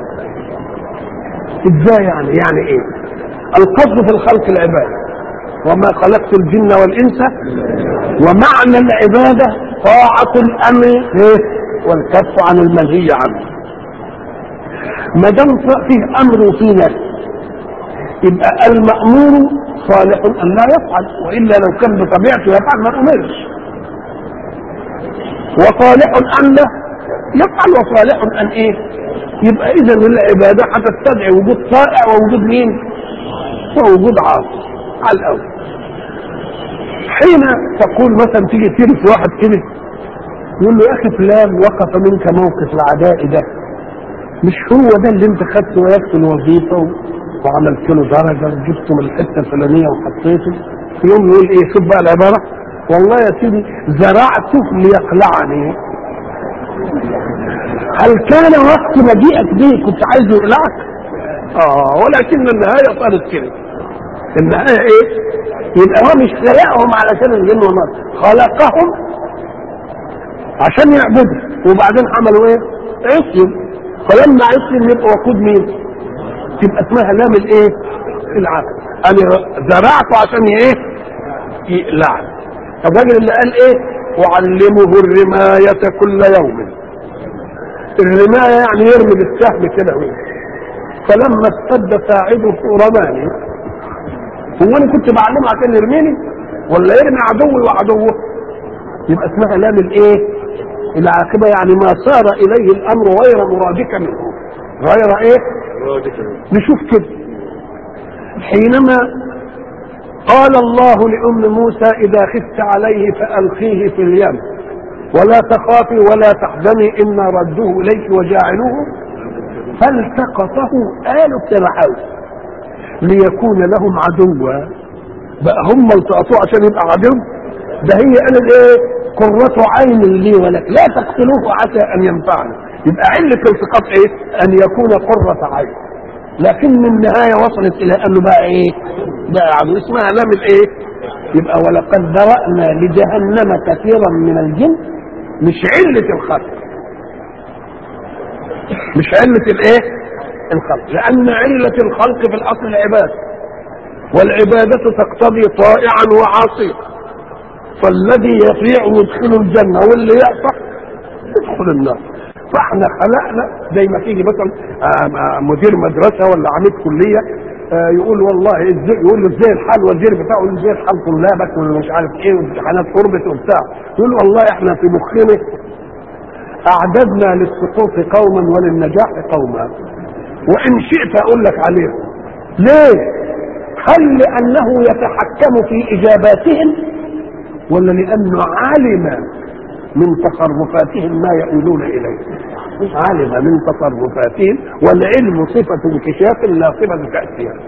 ازاي يعني يعني ايه القصد في الخلق العباد وما خلقت الجن والانس ومعنى العباده طاعه الامر والكف عن المنهي عنه ما دام فيه امر وفيه نهي يبقى المامور صالح ان لا يفعل والا لو كان بطبيعته يفعل ما امرش وصالح ان لا يفعل وصالح ان ايه يبقى اذا العباده هتستدعي وجود طائع ووجود مين ووجود عاصي على الاول حين تقول مثلا تيجي تيرس واحد كده يقول له يا اخي فلان وقف منك موقف العداء ده مش هو ده اللي انت خدته وياك في الوظيفه وعملت له درجه وجبته من الحته الفلانيه وحطيته في يوم يقول ايه شوف بقى العباره والله يا سيدي زرعته ليقلعني هل كان وقت مجيئك به كنت عايز يقلعك؟ اه ولكن النهايه صارت كده النهايه ايه؟ يبقى هو مش خلقهم علشان الجن والنار خلقهم عشان يعبدوا وبعدين عملوا ايه؟ عصيوا فلما عصيوا يبقى وقود مين؟ تبقى اسمها لام الايه؟ العقل انا زرعته عشان ايه؟ يقلعني الراجل اللي قال ايه؟ أعلمه الرماية كل يوم الرماية يعني يرمي بالسهم كده فلما اشتد ساعده رماني هو انا كنت بعلمه عشان يرميني ولا يرمي عدوي وعدوه يبقى اسمها لام الايه العاقبة يعني ما صار إليه الأمر غير مرادك منه غير إيه نشوف كده حينما قال الله لأم موسى إذا خفت عليه فألقيه في اليم ولا تخافي ولا تحزني إنا ردوه إليك وجاعلوه فالتقطه آل فرعون ليكون لهم عدوا بقى هم التقطوه عشان يبقى عدو ده هي قالت ايه قرة عين لي ولك لا تقتلوه عسى ان ينفعنا يبقى علة التقاط ايه ان يكون قرة عين لكن النهاية وصلت الى انه بقى ايه بقى عدو اسمها لام الايه يبقى ولقد ذرأنا لجهنم كثيرا من الجن مش علة الخلق مش علة الايه الخلق لان علة الخلق في الاصل العبادة والعبادة تقتضي طائعا وعاصيا فالذي يطيع يدخل الجنة واللي يعصى يدخل النار فاحنا خلقنا زي ما تيجي مثلا مدير مدرسة ولا عميد كلية يقول والله ازاي يقول له ازاي الحال والدير بتاعه يقول له ازاي الحال طلابك ومش عارف ايه وامتحانات قربت وبتاع يقول والله احنا في مخنا اعددنا للسقوط قوما وللنجاح قوما وان شئت اقول لك عليهم ليه هل لانه يتحكم في اجاباتهم ولا لانه علم من تصرفاتهم ما يؤولون اليه علم من تصرفاتهم والعلم صفة انكشاف لا صفة تأثير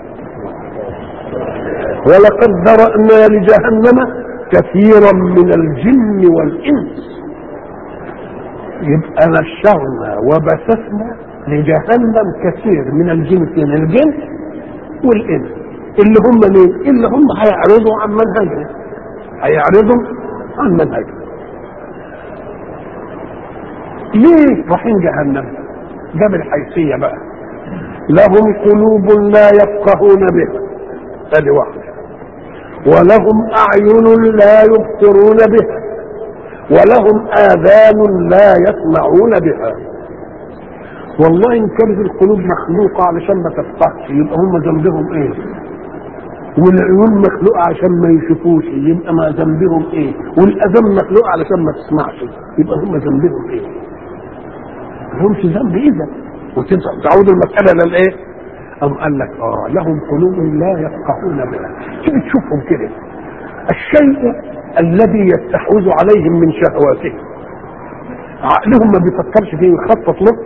ولقد ذرأنا لجهنم كثيرا من الجن والإنس يبقى نشرنا وبثثنا لجهنم كثير من الجنسين الجن والإنس اللي هم مين؟ اللي هم هيعرضوا عن منهجهم هيعرضوا عن منهجهم ليه رايحين جهنم ده بالحيثيه بقى لهم قلوب لا يفقهون بها ادي واحده ولهم اعين لا يبصرون بها ولهم اذان لا يسمعون بها والله ان كانت القلوب مخلوقه علشان ما تفقهش يبقى هم ذنبهم ايه والعيون مخلوقه عشان ما يشوفوش يبقى ما ذنبهم ايه والاذان مخلوقه علشان ما تسمعش يبقى هم ذنبهم ايه لهمش ذنب اذا وتعود المساله للايه أم قال لك اه لهم قلوب لا يفقهون بها تيجي تشوفهم كده الشيء الذي يستحوذ عليهم من شهواتهم عقلهم ما بيفكرش فيه ويخطط له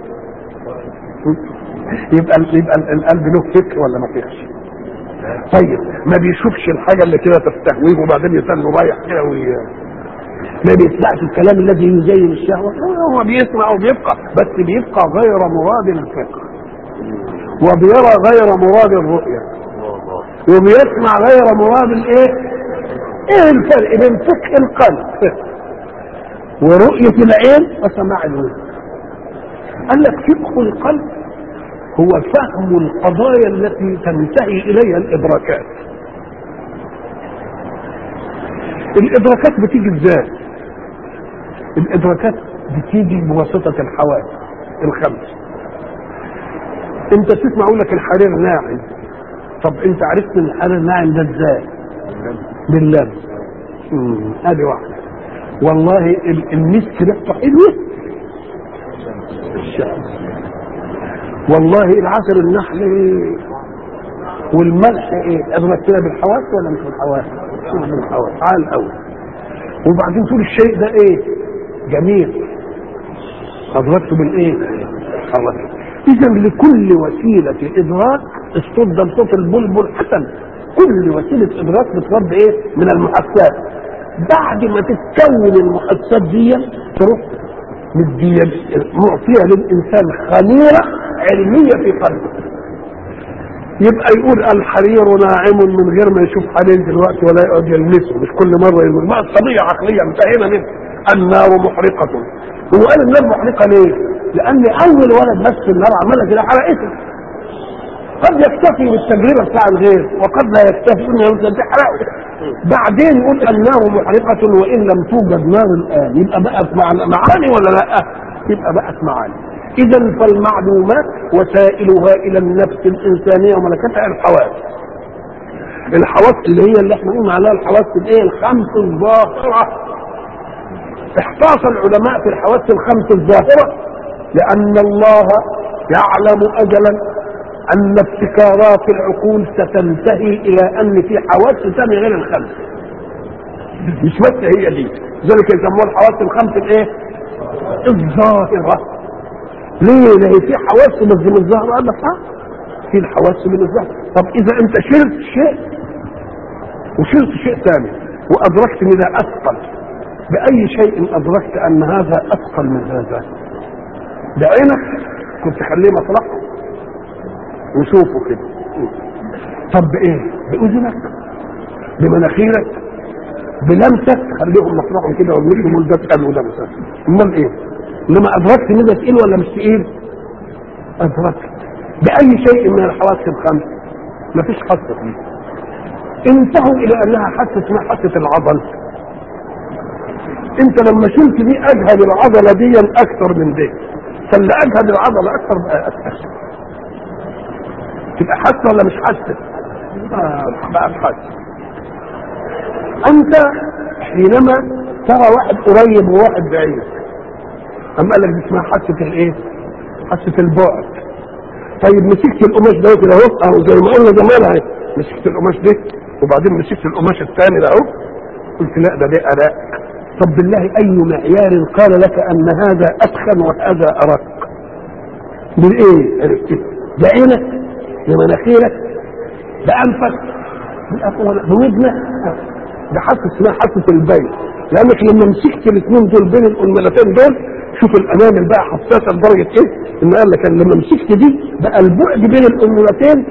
يبقى يبقى القلب له فكر ولا ما فيهش طيب ما بيشوفش الحاجه اللي كده تستهويه وبعدين يتنه رايح كده وي... ما بيسمعش الكلام الذي يزين الشهوه هو بيسمع وبيبقى بس بيبقى غير مراد الفكر وبيرى غير مراد الرؤيه وبيسمع غير مراد الايه ايه الفرق بين فقه القلب ورؤية العين وسماع الودن قال لك فقه القلب هو فهم القضايا التي تنتهي اليها الادراكات الادراكات بتيجي ازاي الادراكات بتيجي بواسطة الحواس الخمس انت تسمع يقول لك الحرير ناعم طب انت عرفت ان الحرير ناعم ده ازاي باللمس ادي واحده والله المسك ريحته حلوه الشمس والله العسل النحل والملح ايه ادركتها بالحواس ولا مش بالحواس؟ مش بالحواس عال قوي وبعدين تقول الشيء ده ايه؟ جميل ادركته بالايه؟ حواس اذا لكل وسيله ادراك الصوت ده صوت البلبل حسن كل وسيله ادراك بترد ايه؟ من المحسات بعد ما تتكون المحسات دي تروح مدية معطية للإنسان خميرة علمية في قلبه يبقى يقول الحرير ناعم من غير ما يشوف حرير دلوقتي ولا يقعد يلمسه مش كل مرة يقول ما قضية عقلية انتهينا منها النار محرقة هو قال النار محرقة ليه؟ لأن أول ولد بس النار عملها كده حرقته قد يكتفي بالتجربة بتاع الغير وقد لا يكتفي انه تحرقه بعدين يقول النار محرقة وإن لم توجد نار الآن يبقى بقت معاني ولا لا؟ يبقى بقت معاني إذا فالمعلومات وسائلها إلى النفس الإنسانية وملكتها الحواس الحواس اللي هي اللي احنا قلنا عليها الحواس الايه الخمس الظاهره احتاط العلماء في الحواس الخمس الظاهره لان الله يعلم اجلا ان ابتكارات العقول ستنتهي الى ان في حواس ثانيه غير الخمس مش بس هي دي ذلك يسموها الحواس الخمس الايه الظاهره ليه لا هي في حواس بس من الظاهره قال لك اه في الحواس من الظاهره طب اذا انت شلت شيء وشلت شيء ثاني وادركت ان ده اثقل باي شيء ادركت ان هذا اثقل من هذا بعينك كنت خليه مطرحه وشوفه كده طب بايه باذنك بمناخيرك بلمسك خليهم مطرحهم كده ويمشوا ده تقل وده مثلا امال ايه انما ادركت ان ده تقيل ولا مش تقيل ادركت باي شيء من الحواس الخمس مفيش حاسه فيه انتهوا الى انها حاسه اسمها حاسه العضل انت لما شلت دي اجهد العضله دي اكثر من دي فاللي اجهد العضله اكثر بقى اسهل تبقى حاسه ولا مش حاسه؟ آه بقى حاسه انت حينما ترى واحد قريب وواحد بعيد اما قال لك دي اسمها حاسه الايه؟ حاسه البعد طيب مسكت القماش ده كده اهو اهو زي ما قلنا زمان اهي مسكت القماش ده وبعدين مسكت القماش الثاني ده اهو قلت لا ده ده اداء طب بالله اي معيار قال لك ان هذا ادخن وهذا ارق بالايه عرفت بعينك بمناخيرك بانفك بودنك ده حاسه اسمها حاسه البين لانك لما مسكت الاثنين دول بين الانملتين دول شوف الانامل بقى حساسه لدرجه ايه ان قال لك لما مسكت دي بقى البعد بين الانملتين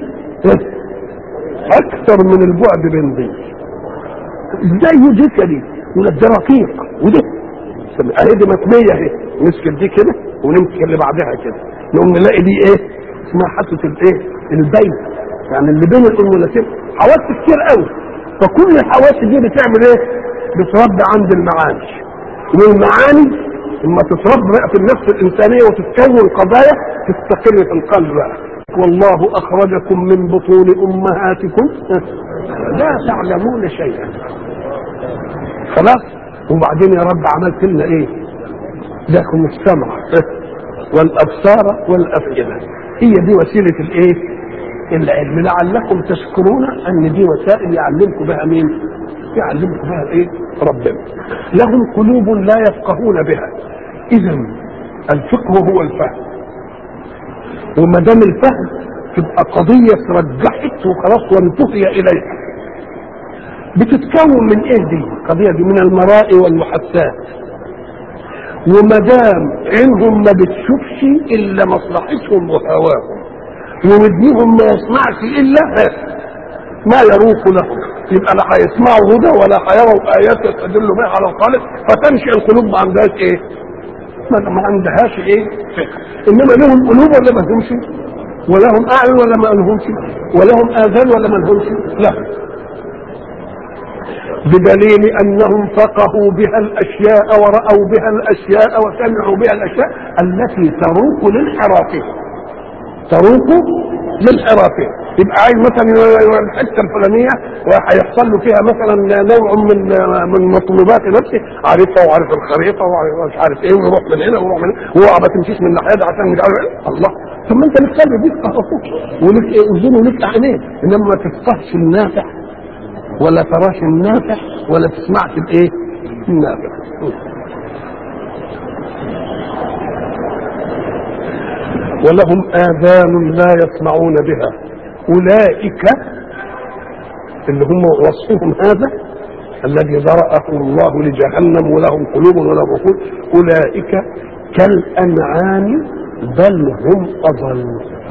اكثر من البعد بين دي ازاي يدرك دي يقول لك ده رقيق وده اهي دي متنيه اهي نسكت دي كده ونمسك اللي بعدها كده نقوم نلاقي دي ايه اسمها حاسه الايه البين يعني اللي بين الانملتين حواس كتير قوي فكل الحواس دي بتعمل ايه بتربي عند المعاني والمعاني لما تتربى بقى في النفس الانسانيه وتتكون قضايا تستقر في القلب بقى والله اخرجكم من بطون امهاتكم لا تعلمون شيئا خلاص وبعدين يا رب عملت لنا ايه لكم السمع والابصار والافئده هي دي وسيله الايه العلم لعلكم تشكرون ان دي وسائل يعلمكم بها مين يعلمكم بها ايه ربنا لهم قلوب لا يفقهون بها اذا الفقه هو الفهم وما دام الفهم تبقى قضية ترجحت وخلاص وانتهي إليها بتتكون من ايه دي؟ القضية دي من المرائي والمحسات وما دام عينهم ما بتشوفش إلا مصلحتهم وهواهم وودنهم ما يسمعش إلا ما يروق لهم يبقى لا هيسمعوا هدى ولا هيروا آيات تدل بها على الخالق فتنشئ القلوب ما عندهاش إيه؟ ما ما عندهاش ايه فقه انما لهم قلوب ولا ما لهمش ولهم اعين ولا ما لهمش ولهم اذان ولا ما لهمش لا بدليل انهم فقهوا بها الاشياء وراوا بها الاشياء وسمعوا بها الاشياء التي تروق للحرافه تروق للحرافه يبقى عايز مثلا الحته الفلانيه وهيحصل له فيها مثلا نوع من من مطلوبات نفسه عارفها وعارف الخريطه ومش عارف ايه ويروح من هنا ويروح من هنا وهو ما تمشيش من الناحيه دي عشان مش عارف ايه الله طب ما انت لك قلب دي تفهمك ولك اذن ولك عينين انما ما تفقهش النافع ولا تراش النافع ولا تسمعش الايه النافع ولهم آذان لا يسمعون بها أولئك اللي هم وصفهم هذا الذي ذرأه الله لجهنم ولهم قلوب ولهم عقول أولئك كالأنعام بل هم أضل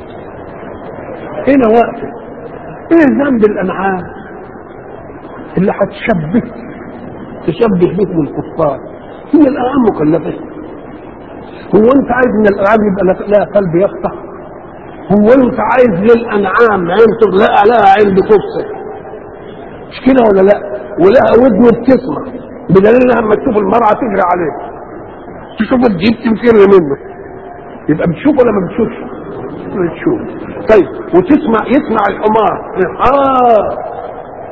هنا وقت ايه ذنب الأنعام اللي هتشبه تشبه بهم الكفار هي الأنعام مكلفة هو انت عايز ان الانعام يبقى لها قلب يفتح هو انت عايز للانعام عين تغلق لها عين بتبصر مش كده ولا لا ولها ودن بتسمع بدليل انها لما تشوف المرأة تجري عليه تشوف الجيب تنفر منه يبقى بتشوف ولا ما بتشوفش بتشوف طيب وتسمع يسمع الحمار اه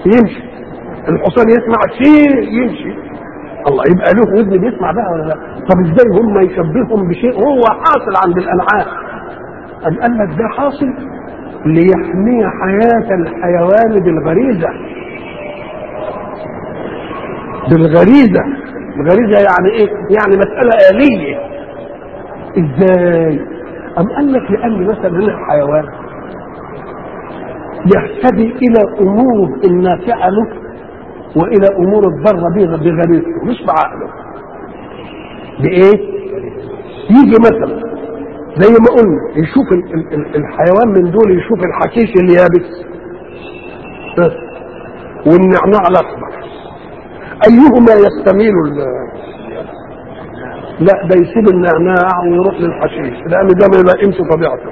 يمشي الحصان يسمع شيء يمشي الله يبقى له ودن بيسمع بقى ولا لا طب ازاي هم يشبههم بشيء هو حاصل عند الانعام أم قال لك ده حاصل ليحمي حياة الحيوان بالغريزة بالغريزة الغريزة يعني ايه يعني مسألة آلية ازاي أم قال لك لأن مثلا الحيوان يهتدي إلى أمور النافعة له وإلى أمور الضارة به بغريزته مش بعقله بإيه؟ يجي مثلا زي ما قلنا يشوف ال ال ال الحيوان من دول يشوف الحشيش اليابس بس والنعناع الأخضر أيهما يستميل لا ده يسيب النعناع ويروح للحشيش لأن ده ما يلائمش طبيعته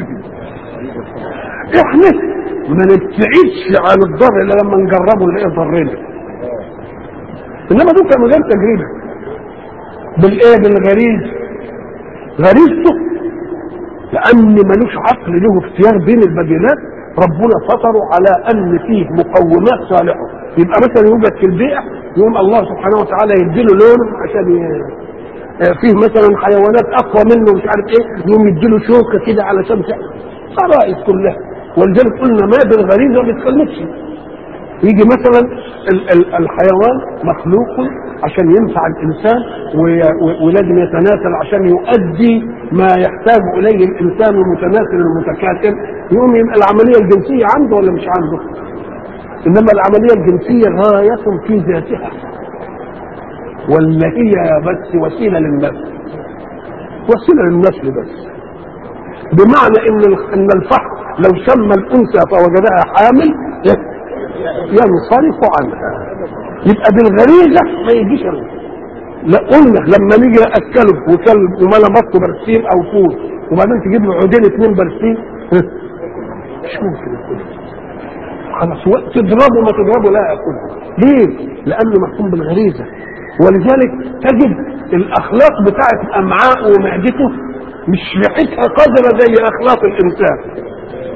احنا ما نبتعدش عن الضر الا لما نجربه نلاقيه ضرنا انما دول كانوا غير تجربه بالايه بالغريز غريزته لان ملوش عقل له اختيار بين البديلات ربنا فطروا على ان فيه مقومات صالحه يبقى مثلا يوجد في البيئه يقوم الله سبحانه وتعالى يديله لون عشان ي... فيه مثلا حيوانات اقوى منه مش عارف ايه يقوم يديله شوكه كده علشان خرائط كلها ولذلك قلنا ما بالغريزه ما بيتخلفش يجي مثلا ال- ال- الحيوان مخلوق عشان ينفع الانسان وي- ولازم يتناسل عشان يؤدي ما يحتاج اليه الانسان المتناسل المتكاتل يقوم يبقى العمليه الجنسيه عنده ولا مش عنده؟ انما العمليه الجنسيه غايه في ذاتها ولا هي بس وسيله للنسل وسيله للنسل بس بمعنى ان ال- ان الفحم لو شم الانثى فوجدها حامل ينصرف عنها يبقى بالغريزه ما يجيش ال- لا قلنا لما نيجي ناكله وكلب وملا بطه برسيم او فول وبعدين تجيب له عودين اثنين برسيم مش ممكن يكون خلاص و- تضربه ما تضربه لا ياكله ليه؟ لانه محكوم بالغريزه ولذلك تجد الاخلاق بتاعت امعاءه ومعدته مش ريحتها قذره زي اخلاق الانسان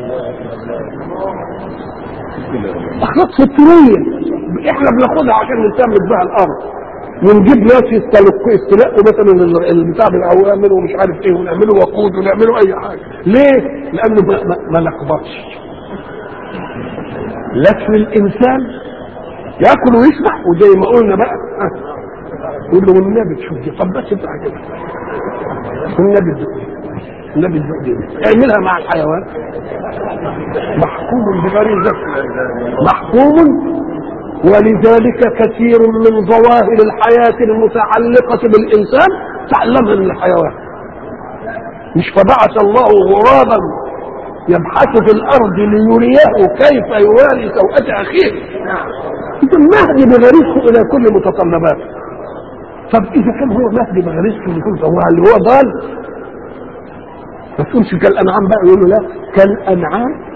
اخلاق فطريه احنا بناخدها عشان نسمد بها الارض ونجيب ناس يستلقوا يستلقوا مثلا ال- البتاع بالاوامر ومش عارف ايه ونعمله وقود ونعمله اي حاجه ليه؟ لانه ما, ما, ما نقبضش لكن الانسان ياكل ويشبع وزي ما قلنا بقى ها، يقول له والنبي تشوف دي طب بس بتاع كده والنبي تدوق دي. النبي تدوق دي اعملها مع الحيوان محكوم بغريزته محكوم ولذلك كثير من ظواهر الحياة المتعلقة بالإنسان تعلمها من الحيوان مش فبعث الله غرابا يبحث في الأرض ليريه كيف يواري سوءة أخيه إذا مهدي بغريزته إلى كل متطلباته طب إذا كان هو مهدي بغريزته لكل هو هل هو ضال؟ ما تقولش كالأنعام بقى يقولوا لا كالأنعام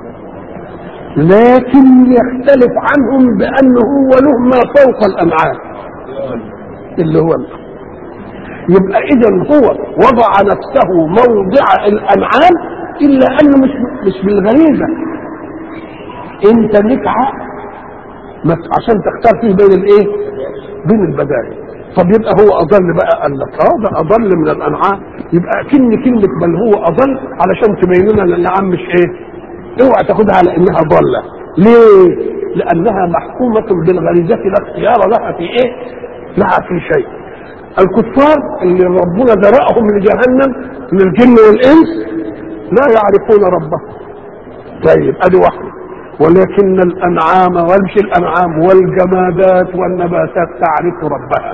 لكن يختلف عنهم بأنه هو له ما فوق الأنعام اللي هو الأمر. يبقى إذا هو وضع نفسه موضع الأنعام إلا أنه مش مش بالغريزة أنت لك عقل ما- عشان تختار فيه بين الإيه؟ بين البدائل طب يبقى هو أضل بقى قال لك اه ده أضل من الأنعام يبقى كن كلمة بل هو أضل علشان تبين لنا ان الأنعام مش إيه؟ اوعى تاخدها على انها ضاله ليه لانها محكومه بالغريزه لا اختيار لها في ايه لها في شيء الكفار اللي ربنا ذرأهم من جهنم من الجن والانس لا يعرفون ربهم طيب ادي واحده ولكن الانعام ومش الانعام والجمادات والنباتات تعرف ربها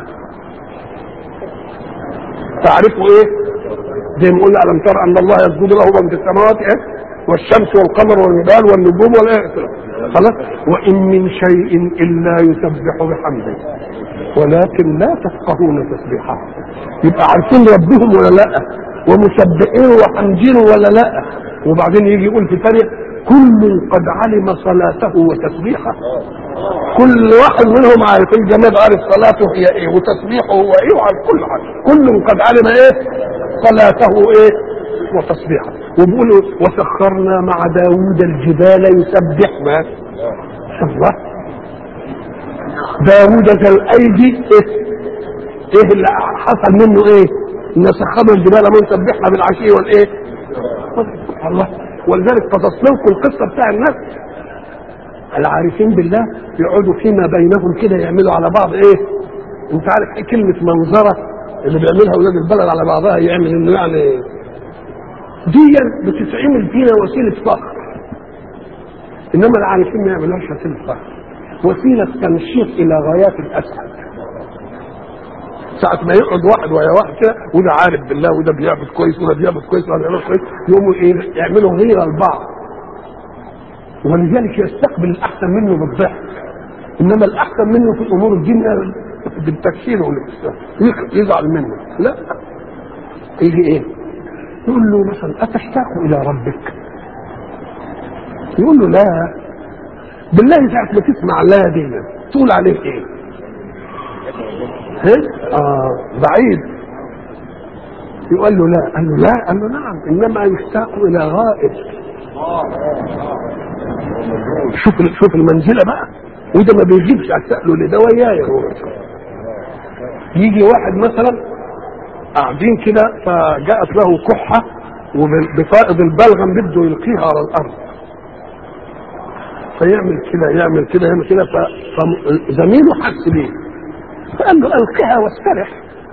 تعرف ايه زي ما قلنا الم ترى ان الله يسجد له من في السماوات ايه والشمس والقمر والجبال والنجوم والايه خلاص وان من شيء الا يسبح بحمده ولكن لا تفقهون تسبيحه يبقى عارفين ربهم ولا لا ومسبحين وحمدين ولا لا وبعدين يجي يقول في ثانيه كل قد علم صلاته وتسبيحه كل واحد منهم عارف الجماد عارف صلاته هي ايه وتسبيحه هو ايه وعارف كل حاجه كل قد علم ايه صلاته ايه وتسبيحه وبيقولوا وسخرنا مع داوود الجبال يسبحنا الله داوود ذا الايدي ايه ايه اللي حصل منه ايه ان سخرنا الجبال منسبحنا بالعشي والايه الله ولذلك قصص لكم القصه بتاع الناس العارفين بالله يقعدوا فيما بينهم كده يعملوا على بعض ايه انت عارف ايه كلمه منظره اللي بيعملها اولاد البلد على بعضها يعمل انه يعني دي بتتعمل فينا وسيله فخر انما العارفين ما يعملوهاش وسيله فخر وسيله تنشيط الى غايات الاسعد ساعة ما يقعد واحد ويا واحد كده وده عارف بالله وده بيعبد كويس وده بيعبد كويس وده بيعبد كويس يقوموا ايه يعملوا غيره لبعض ولذلك يستقبل الاحسن منه بالضحك انما الاحسن منه في امور الدين بالتكفير يزعل منه لا يجي ايه يقول له مثلا اتشتاق الى ربك يقول له لا بالله ساعة ما تسمع لا دي تقول عليه ايه ها؟ اه بعيد يقول له لا قال له لا قال له نعم انما يشتاق الى غائب شوف شوف المنزله بقى وده ما بيجيبش اساله لده وياي هو يجي واحد مثلا قاعدين كده فجاءت له كحه وبفائض البلغم بده يلقيها على الارض فيعمل كده يعمل كده يعمل كده فزميله حس بيه فقال له القها واسترح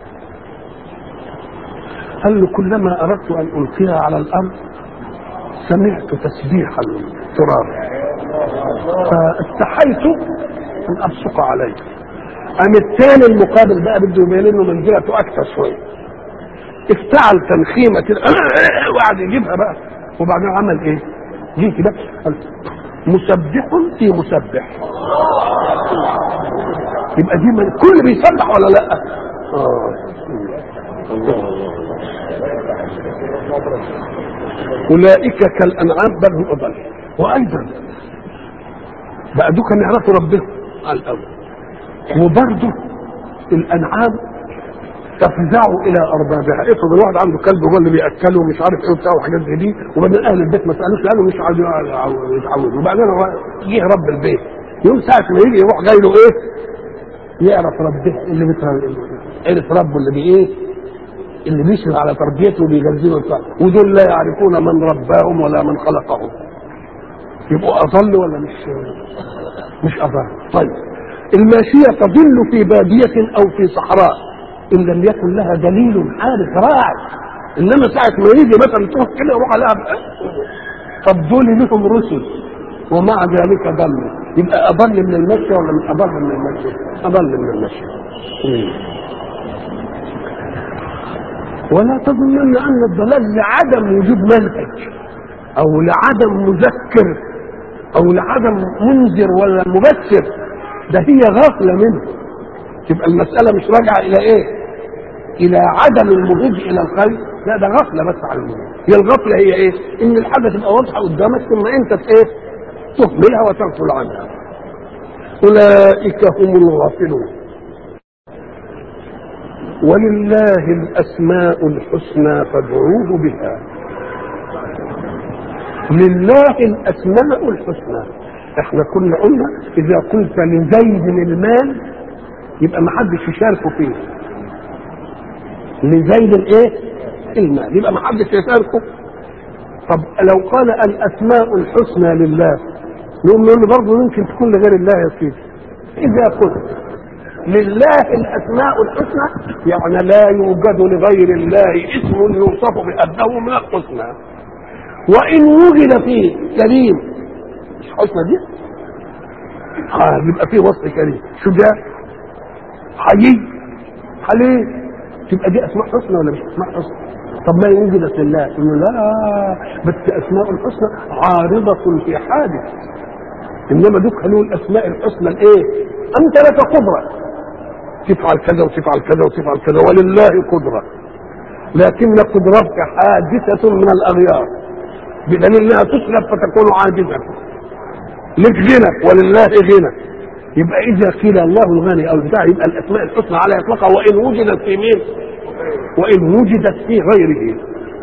قال له كلما اردت ان القيها على الارض سمعت تسبيح التراب فاستحيت ان ابصق عليه قام الثاني المقابل بقى بده يبين له منزلته اكثر شويه افتعل تنخيمه كده وقعد يجيبها بقى وبعدين عمل ايه؟ جه كده قال مسبح في مسبح يبقى دي من كل بيسبح ولا لا؟ اه اولئك كالانعام بل هم اضل وايضا بقى دول كانوا يعرفوا ربهم على الاول وبرضه الانعام تفزعوا الى اربابها افرض الواحد عنده كلب هو اللي بياكله ومش عارف ايه وبتاع وحاجات زي دي وبعدين اهل البيت ما سالوش قالوا مش عايزين يتعودوا وبعدين هو جه رب البيت يوم ساعه ما يجي يروح جاي له ايه يعرف ربه اللي بتر... عرف ربه اللي بي ايه اللي بيشرف على تربيته وبيغذيه وبتاع ودول لا يعرفون من رباهم ولا من خلقهم يبقوا اضل ولا مش مش اضل طيب الماشيه تضل في باديه او في صحراء ان لم يكن لها دليل عارف راعي انما ساعه ما يجي مثلا تروح كده يروح عليها طب دول لهم رسل ومع ذلك ضلوا يبقى اضل من المشي ولا مش اضل من المشي؟ اضل من المشي ولا تظنن ان الضلال لعدم وجود منهج او لعدم مذكر او لعدم منذر ولا مبشر ده هي غفله منه تبقى المساله مش راجعه الى ايه الى عدم المهج الى الخير لا ده غفله بس عن المهج هي الغفله هي ايه ان الحاجه تبقى واضحه قدامك ثم انت ايه تهملها وتغفل عنها اولئك هم الغافلون ولله الاسماء الحسنى فادعوه بها لله الاسماء الحسنى احنا كنا قلنا اذا قلت لزيد المال يبقى ما حدش يشاركه فيه لزيد الايه المال يبقى ما حدش يشاركه طب لو قال الاسماء الحسنى لله نقول له برضه ممكن تكون لغير الله يا سيدي اذا قلت لله الاسماء الحسنى يعني لا يوجد لغير الله اسم يوصف بانه من الحسنى وان وجد فيه كريم مش حسنى دي اه يبقى فيه وصف كريم شجاع حيي حليم تبقى دي اسماء حسنى ولا مش اسماء حسنى طب ما وجدت لله انه لا بس اسماء الحسنى عارضه في حادث انما دوك قالوا الاسماء الحسنى الايه انت لك قدره تفعل كذا وتفعل كذا وتفعل كذا ولله قدره لكن قدرتك حادثه من الاغيار بدليل انها تسلب فتكون عاجزه لك غنى ولله غنى يبقى اذا قيل الله الغني او البتاع يبقى الاسماء الحسنى على اطلاقها وان وجدت في مين؟ وان وجدت في غيره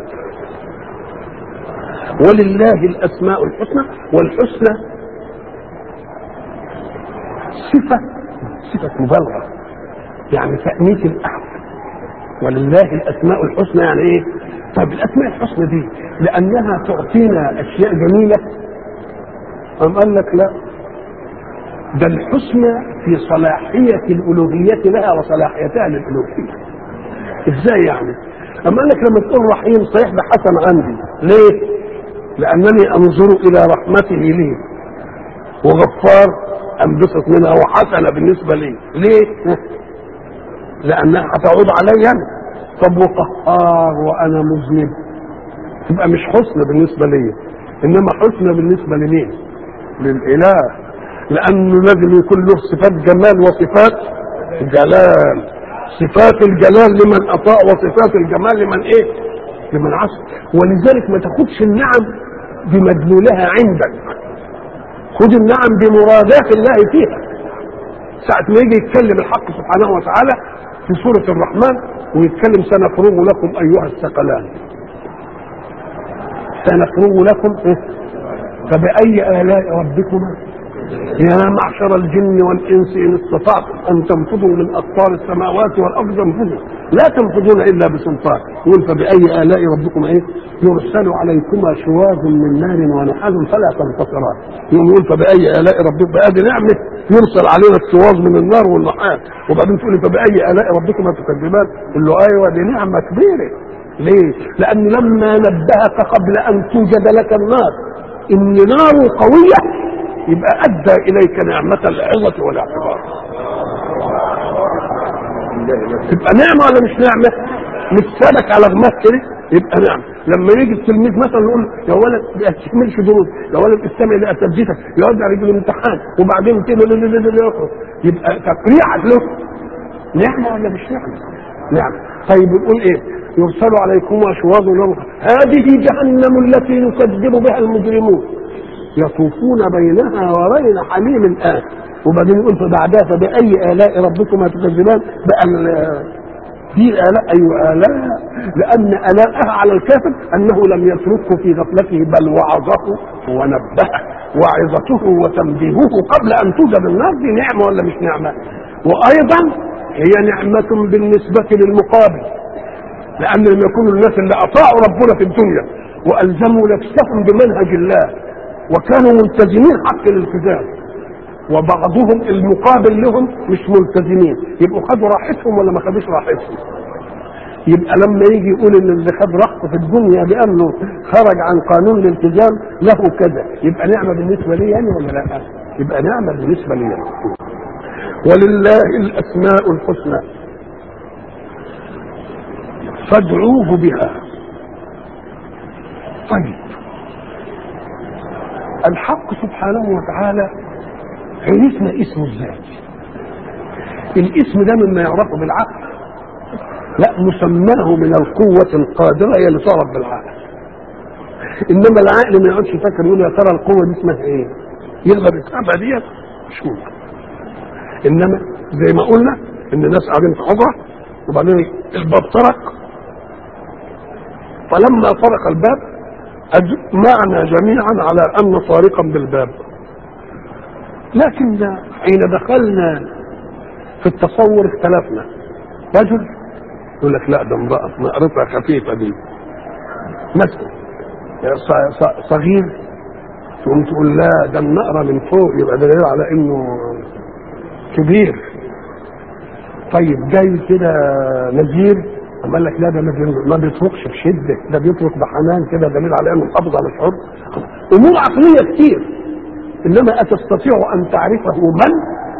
ولله الاسماء الحسنى والحسنى صفه صفة مبالغة يعني تأنيث الأحد ولله الأسماء الحسنى يعني إيه؟ طيب الأسماء الحسنى دي لأنها تعطينا أشياء جميلة أم قال لك لا ده الحسنى في صلاحية الألوهية لها وصلاحيتها للألوهية إزاي يعني؟ أم قال لك لما تقول رحيم صحيح ده حسن عندي ليه؟ لأنني أنظر إلى رحمته لي وغفار انبسط منها وحسنه بالنسبه لي ليه لانها هتعود علي انا طب وقهار وانا مذنب تبقى مش حسنى بالنسبه لي انما حسنى بالنسبه لمين للاله لانه لازم يكون له صفات جمال وصفات جلال صفات الجلال لمن اطاع وصفات الجمال لمن ايه لمن عصى ولذلك ما تاخدش النعم بمدلولها عندك خذ النعم بمرادات الله فيها ساعة ما يجي يتكلم الحق سبحانه وتعالى في سورة الرحمن ويتكلم سنفرغ لكم أيها الثقلان سنفرغ لكم إيه؟ فبأي آلاء ربكما يا معشر الجن والإنس إن استطعتم أن تنفذوا من أقطار السماوات والأرض انفذوا لا تنفذون إلا بسلطان يقول فبأي آلاء ربكما إيه يرسل عليكما شواظ من نار ونحاس فلا تنتصران يقوم يقول فبأي آلاء ربكما بأدي نعمة يرسل علينا الشواظ من النار والنحاس وبعدين تقول فبأي آلاء ربكما تكذبان يقول له أيوه دي نعمة كبيرة ليه؟ لأن لما نبهك قبل أن توجد لك النار إن نار قوية يبقى أدى إليك نعمة العظة والاعتبار تبقى نعمة ولا مش نعمة؟ مش سالك على غماس كده يبقى نعمة لما يجي التلميذ مثلا يقول يا ولد ما تكملش دروس يا ولد استمع لأساتذتك يقعد على رجل الامتحان وبعدين كده يخرج يبقى تقريعك له نعمة ولا مش نعمة؟ نعمة طيب يقول ايه؟ يرسل عليكما شواظ نار هذه جهنم التي يكذب بها المجرمون يطوفون بينها وبين حميم آن وبعدين يقول بعدها فبأي آلاء ربكما تكذبان بقى دي آلاء أي آلاء لأن آلاءها على الكافر أنه لم يتركه في غفلته بل وعظه ونبهه وعظته وتنبيهه قبل أن توجد النار دي نعمة ولا مش نعمة وأيضا هي نعمة بالنسبة للمقابل لأن لم يكونوا الناس اللي أطاعوا ربنا في الدنيا وألزموا نفسهم بمنهج الله وكانوا ملتزمين حق الالتزام وبعضهم المقابل لهم مش ملتزمين يبقوا خدوا راحتهم ولا ما خدوش راحتهم يبقى لما يجي يقول ان اللي خد راحته في الدنيا بانه خرج عن قانون الالتزام له كذا يبقى نعمه بالنسبه لي يعني ولا لا؟ يبقى نعمه بالنسبه لي يعني. ولله الاسماء الحسنى فادعوه بها طيب الحق سبحانه وتعالى عرفنا اسمه ازاي الاسم ده مما يعرفه بالعقل لا مسماه من القوة القادرة هي اللي تعرف بالعقل انما العقل ما يقعدش يفكر يقول يا ترى القوة دي اسمها ايه يقدر يفهمها ديت مش ممكن انما زي ما قلنا ان الناس قاعدين في حجرة وبعدين الباب طرق فلما طرق الباب أجمعنا جميعا على أن طارقا بالباب لكن حين دخلنا في التصور اختلفنا رجل يقول لك لا ده امرأة نقرتها خفيفة دي مثلا صغير تقوم تقول لا ده النقرة من فوق يبقى ده دليل على انه كبير طيب جاي كده نذير أما قال لك لا ده ما بيتركش بشده ده بيترك بحنان كده دليل على انه محافظ على الحر امور عقليه كتير انما اتستطيع ان تعرفه من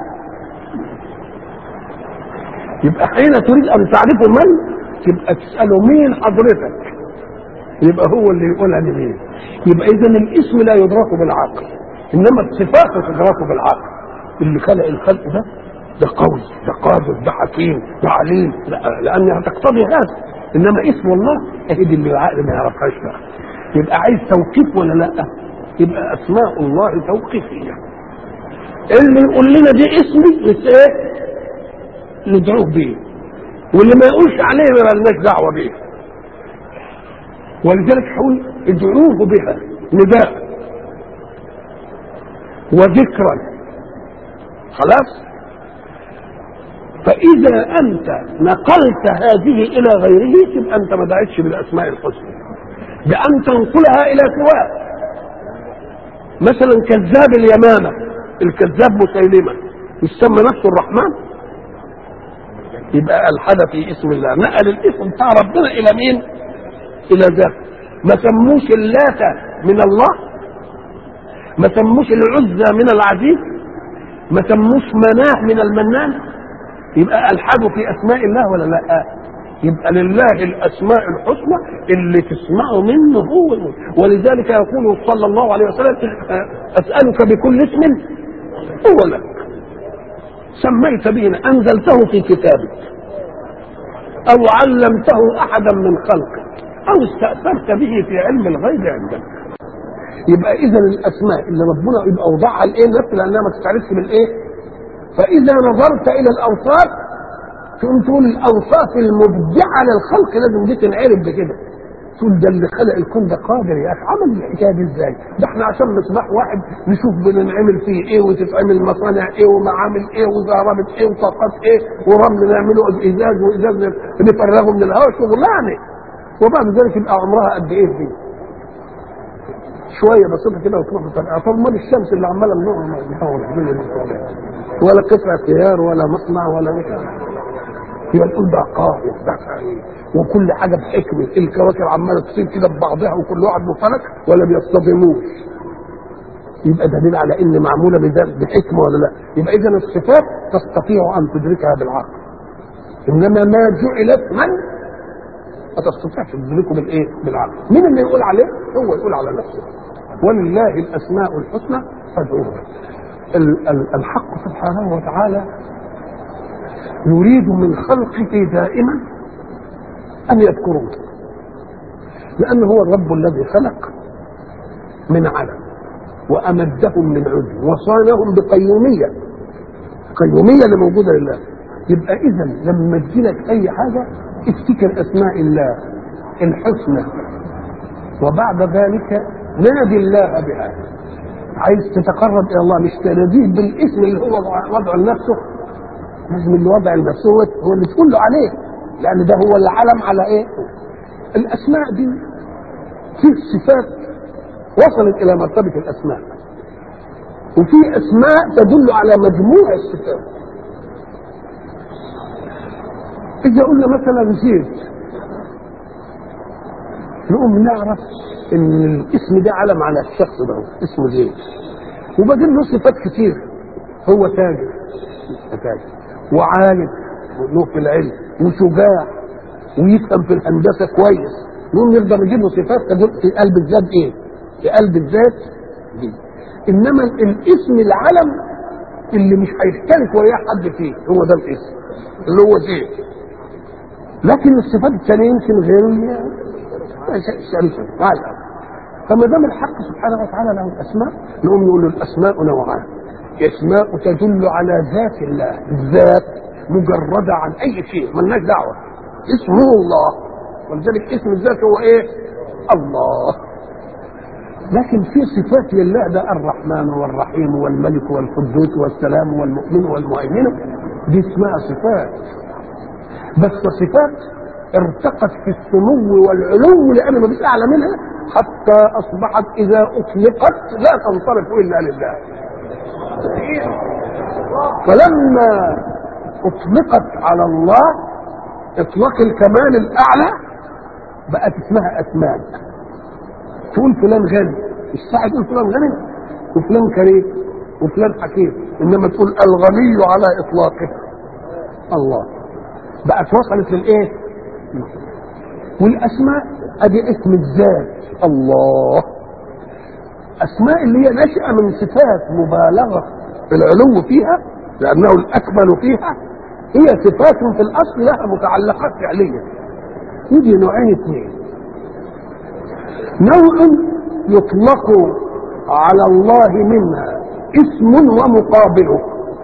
يبقى حين تريد ان تعرفه من تبقى تساله مين حضرتك يبقى هو اللي يقولها لمين يبقى اذا الاسم لا يدرك بالعقل انما الصفات تدرك بالعقل اللي خلق الخلق ده ده قوي ده قادر ده حكيم ده عليم لانها تقتضي هذا انما اسم الله اهي دي اللي العقل ما يعرفهاش بقى يبقى عايز توقيف ولا لا يبقى اسماء الله توقيفيه اللي يقول لنا دي اسمي ايه ندعوه بيه واللي ما يقولش عليه ما لناش دعوه بيه ولذلك هقول ادعوه بها نداء وذكرا خلاص فإذا أنت نقلت هذه إلى غيره تبقى أنت ما دعيتش بالأسماء الحسنى بأن تنقلها إلى سواء مثلا كذاب اليمامة الكذاب مسيلمة يسمى نفسه الرحمن يبقى ألحد في اسم الله نقل الاسم بتاع ربنا إلى مين؟ إلى ذاته ما سموش اللات من الله ما سموش العزى من العزيز ما سموش مناه من المنان يبقى الحدوا في اسماء الله ولا لا يبقى لله الاسماء الحسنى اللي تسمعوا منه هو ولذلك يقول صلى الله عليه وسلم اسالك بكل اسم هو لك سميت به انزلته في كتابك او علمته احدا من خلقك او استاثرت به في علم الغيب عندك يبقى اذا الاسماء اللي ربنا يبقى اوضعها الايه نفس لانها ما تستعرفش بالايه فاذا نظرت الى الاوصاف تقوم تقول الاوصاف المبدعه للخلق لازم دي تنعرف بكده تقول ده اللي خلق الكون ده قادر يا اخي عمل الحكايه دي ازاي؟ ده احنا عشان مصباح واحد نشوف بننعمل فيه ايه وتتعمل مصانع ايه ومعامل ايه وزهرات ايه وطاقات ايه ورمل نعمله ازاز وازاز نفرغه من الهواء شغلانه وبعد ذلك يبقى عمرها قد ايه دي؟ شويه بسيطه كده وتروح بطريقه طب امال الشمس اللي عماله منور ولا قطعه خيار ولا مصنع ولا مش يبقى تقول ده قاهر ده فعيل وكل حاجه بحكمه الكواكب عماله تصير كده ببعضها وكل واحد مفلك ولا بيصطدموش يبقى دليل على ان معموله بحكمه ولا لا يبقى اذا الصفات تستطيع ان تدركها بالعقل انما ما جعلت من ما تستطيعش تدركه بالايه؟ بالعقل. مين اللي يقول عليه؟ هو يقول على نفسه. ولله الاسماء الحسنى فادعوه. الحق سبحانه وتعالى يريد من خلقه دائما ان يذكروه. لانه هو الرب الذي خلق من علم وامدهم من عدل وصانهم بقيوميه. قيوميه اللي موجوده لله. يبقى اذا لما تجيلك اي حاجه افتكر اسماء الله الحسنى وبعد ذلك نادي الله بها عايز تتقرب الى الله مش تناديه بالاسم اللي هو وضعه لنفسه لازم اللي وضع لنفسه هو اللي تقول له عليه لان ده هو العلم على ايه الاسماء دي في صفات وصلت الى مرتبه الاسماء وفي اسماء تدل على مجموع الصفات إذا قلنا مثلا زيد نقوم نعرف إن الاسم ده علم على الشخص ده اسمه زيد وبعدين له صفات كتير هو تاجر تاجر وعالم له في العلم وشجاع ويفهم في الهندسة كويس نقوم نقدر نجيب له صفات تدل في قلب الذات إيه؟ في قلب الذات دي إنما الاسم العلم اللي مش هيختلف وياه حد فيه هو ده الاسم اللي هو زيد لكن الصفات الثانيه يمكن غيره شريفه مع فما دام الحق سبحانه وتعالى له الاسماء نقوم نقول الاسماء نوعان اسماء تدل على ذات الله الذات مجرده عن اي شيء ملناش دعوه اسمه الله ولذلك اسم الذات هو ايه؟ الله لكن في صفات لله ده الرحمن والرحيم والملك والقدوس والسلام والمؤمن والمؤمن دي اسمها صفات بس صفات ارتقت في السمو والعلو لان ما فيش اعلى منها حتى اصبحت اذا اطلقت لا تنصرف الا لله فلما اطلقت على الله اطلاق الكمال الاعلى بقت اسمها اسماء تقول فلان غني مش صح تقول فلان غني وفلان كريم وفلان حكيم انما تقول الغني على اطلاقه الله بقت وصلت للايه والاسماء ادي اسم الذات الله اسماء اللي هي نشأة من صفات مبالغة في العلو فيها لانه الاكمل فيها هي صفات في الاصل لها متعلقات فعليه يجي نوعين اثنين نوع يطلق على الله منها اسم ومقابله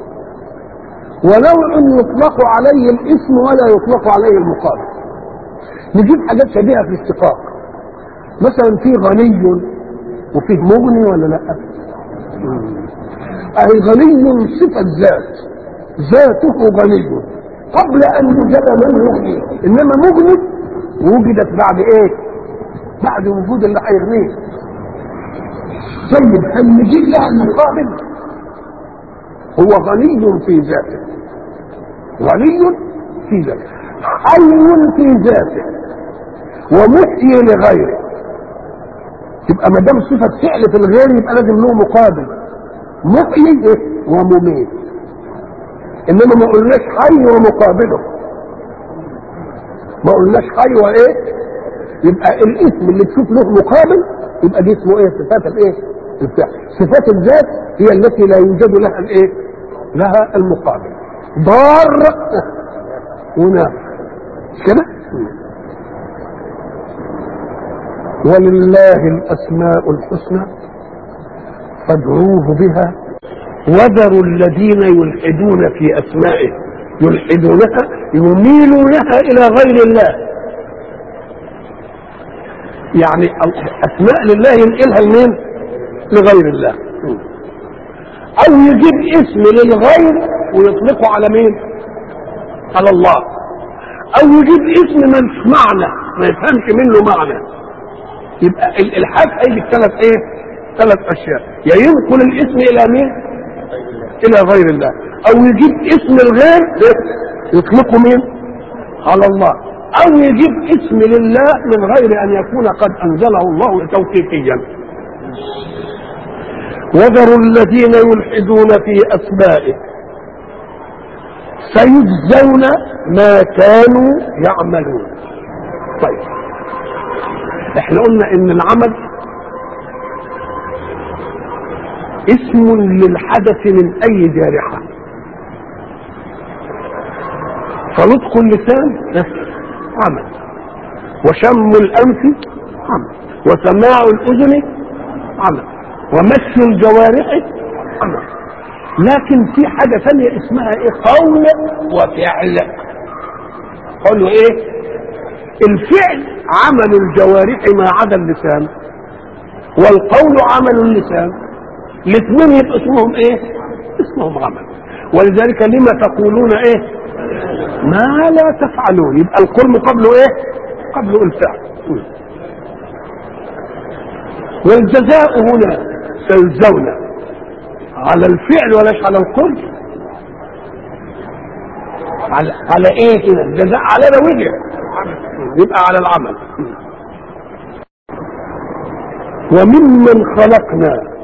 ونوع يطلق عليه الاسم ولا يطلق عليه المقابل نجيب حاجات شبيهه في الاشتقاق مثلا في غني وفيه مغني ولا لا اي غني صفه ذات ذاته غني قبل ان يوجد من يغنيه انما مغني وجدت بعد ايه بعد وجود اللي هيغنيه طيب هل نجيب لها المقابل هو غني في ذاته غني في ذاته حي في ذاته ومحيي لغيره يبقى ما دام صفه فعل في الغير يبقى لازم له مقابل محيي إيه؟ ومميت انما ما قلناش حي ومقابله ما قلناش حي وايه يبقى الاسم اللي تشوف له مقابل يبقى دي اسمه ايه صفات الايه الفعل صفات الذات هي التي لا يوجد لها الايه لها المقابل ضار ونافع مش كده ولله الاسماء الحسنى فادعوه بها وذروا الذين يلحدون في اسمائه يلحدونها يميلونها الى غير الله يعني اسماء لله ينقلها لمين لغير الله او يجيب اسم للغير ويطلقه على مين على الله او يجيب اسم ملوش معنى ما يفهمش منه معنى يبقى الالحاد هيجي ثلاث ايه ثلاث اشياء يا ينقل الاسم الى مين الى غير الله او يجيب اسم الغير يطلقه مين على الله او يجيب اسم لله من غير ان يكون قد انزله الله توقيفيا وذروا الذين يلحدون في اسمائه سيجزون ما كانوا يعملون طيب احنا قلنا ان العمل اسم للحدث من اي جارحه فنطق اللسان عمل وشم الانف عمل وسماع الاذن عمل ومس الجوارح عمل لكن في حاجه ثانيه اسمها ايه قول وفعل قول ايه الفعل عمل الجوارح ما عدا اللسان والقول عمل اللسان الاثنين يبقى اسمهم ايه اسمهم عمل ولذلك لما تقولون ايه ما لا تفعلون يبقى القول قبله ايه قبله الفعل والجزاء هنا سيجزون على الفعل ولاش على القول على على ايه كده الجزاء على ده وجه يبقى على العمل وممن خلقنا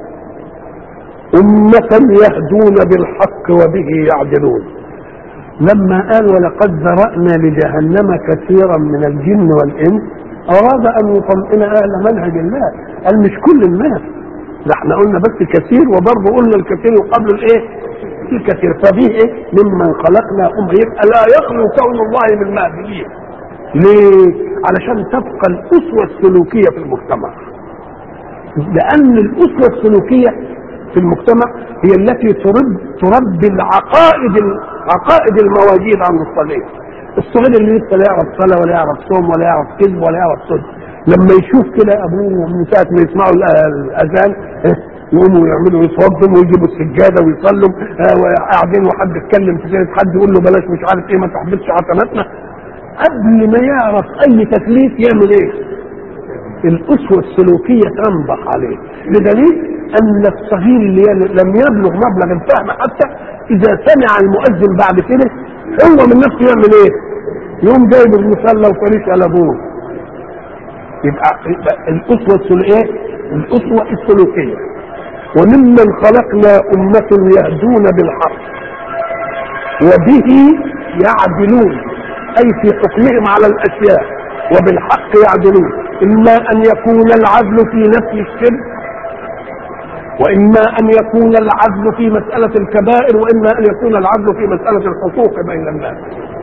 أمة يهدون بالحق وبه يعدلون لما قال ولقد ذرأنا لجهنم كثيرا من الجن والإنس أراد أن يطمئن أهل منهج الله قال مش كل الناس ده احنا قلنا بس كثير وبرضه قلنا الكثير قبل الايه؟ الكثير ففيه ايه؟ ممن خلقنا أمة يبقى لا يخلو كون الله من مهديين ليه؟ علشان تبقى الأسوة السلوكية في المجتمع لأن الأسوة السلوكية في المجتمع هي التي ترد تربي العقائد عقائد المواجيد عند الصغير الصغير اللي لسه لا يعرف صلاه ولا يعرف صوم ولا يعرف كذب ولا يعرف صدق لما يشوف كده ابوه من ساعه ما يسمعوا الاذان يقوموا يعملوا يصدموا ويجيبوا السجاده ويصلوا قاعدين وحد يتكلم في سيره حد يقول له بلاش مش عارف ايه ما تحبطش عتمتنا قبل ما يعرف اي تكليف يعمل ايه؟ الاسوه السلوكيه تنضح عليه بدليل ان الصغير اللي لم يبلغ مبلغ الفهم حتى اذا سمع المؤذن بعد كده هو من نفسه يعمل ايه؟ يقوم جايب المصلى وفريش على ابوه يبقى, يبقى الاسوه السلوكيه الاسوه السلوكيه وممن خلقنا امه يهدون بالحق وبه يعدلون اي في حكمهم على الاشياء وبالحق يعدلون اما ان يكون العدل في نفي الشرك واما ان يكون العدل في مساله الكبائر واما ان يكون العدل في مساله الحقوق بين الناس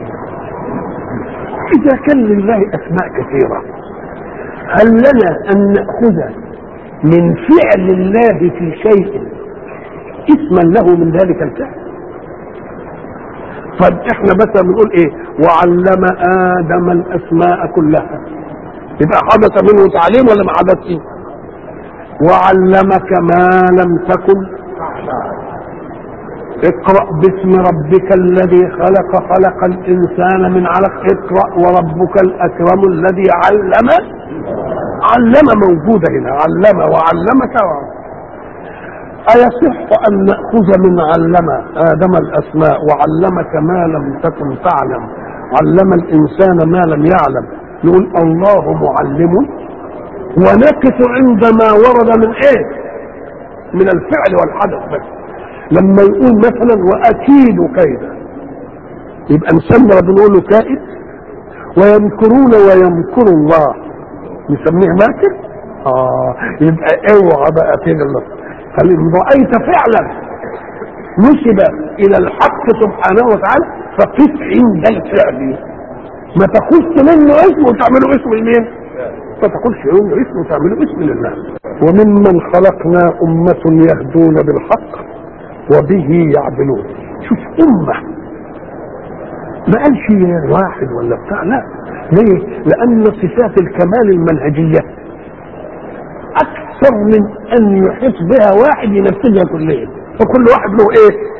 اذا كان لله اسماء كثيره هل لنا ان ناخذ من فعل الله في شيء اسما له من ذلك الفعل طب احنا بس بنقول ايه وعلم ادم الاسماء كلها يبقى حدث منه تعليم ولا ما حدثش وعلمك ما لم تكن اقرأ باسم ربك الذي خلق خلق الإنسان من علق اقرأ وربك الأكرم الذي علم علم موجودة هنا علم وعلمك و... أيصح أن نأخذ من علم آدم الأسماء وعلمك ما لم تكن تعلم علم الإنسان ما لم يعلم نقول الله معلم ونقف عندما ورد من ايه من الفعل والحدث بس لما يقول مثلا واكيد كيدا يبقى نسمي بنقول له كائد ويمكرون ويمكر الله نسميه ماكر اه يبقى اوعى بقى فين الله فإن رأيت فعلا نسب إلى الحق سبحانه وتعالى فقف عند الفعل ما تاخذش منه اسم وتعمله اسم لمين؟ ما تاخذش منه اسم وتعمله اسم لله وممن خلقنا أمة يهدون بالحق وبه يعدلون شوف أمة ما قالش واحد ولا بتاع لا ليه؟ لأن صفات الكمال المنهجية أكثر من أن يحيط بها واحد ينفذها كليا فكل واحد له إيه؟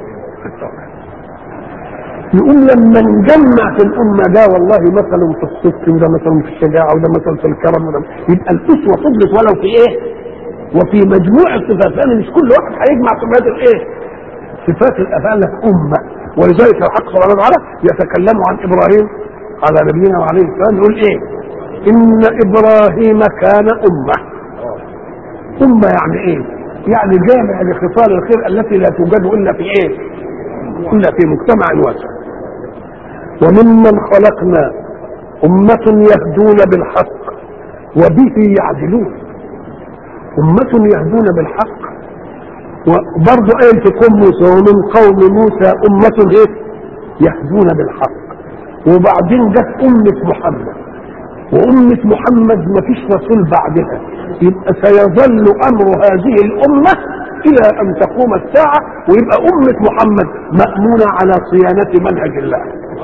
يقوم لما نجمع في الأمة ده والله مثلا في الصدق وده مثلا في الشجاعة وده مثلا في الكرم وده يبقى الأسوة فضلت ولو في إيه؟ وفي مجموع الصفات لأن مش كل واحد هيجمع صفات الإيه؟ صفات الأفعال في أمة ولذلك الحق سبحانه وتعالى يتكلم عن إبراهيم على نبينا وعليه السلام يقول إيه؟ إن إبراهيم كان أمة أمة يعني إيه؟ يعني جامع لخصال الخير التي لا توجد إلا في إيه؟ إلا في مجتمع واسع وممن خلقنا أمة يهدون بالحق وبه يعدلون أمة يهدون بالحق وبرضه قال في قوم موسى ومن قوم موسى أمة إيه؟ يهدون بالحق وبعدين جت أمة محمد وأمة محمد ما فيش رسول بعدها يبقى سيظل أمر هذه الأمة إلى أن تقوم الساعة ويبقى أمة محمد مأمونة على صيانة منهج الله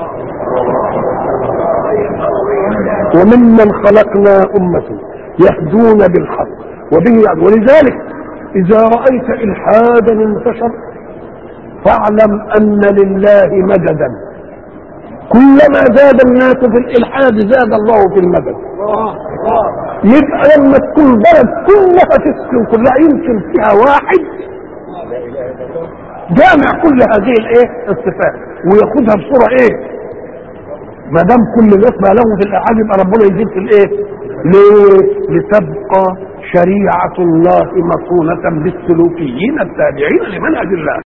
وممن خلقنا أمة يهدون بالحق وبه يعدون ولذلك إذا رأيت إلحادا انتشر فاعلم أن لله مددا كلما زاد الناس في الإلحاد زاد الله في المدد يبقى لما تكون بلد كلها تسكن كلها يمكن فيها واحد جامع كل هذه الايه الصفات وياخدها بصوره ايه ما دام كل الناس ما له في الالحاد يبقى ربنا يزيد في الايه ليه لتبقى شريعه الله مصونه بالسلوكيين التابعين لمنهج الله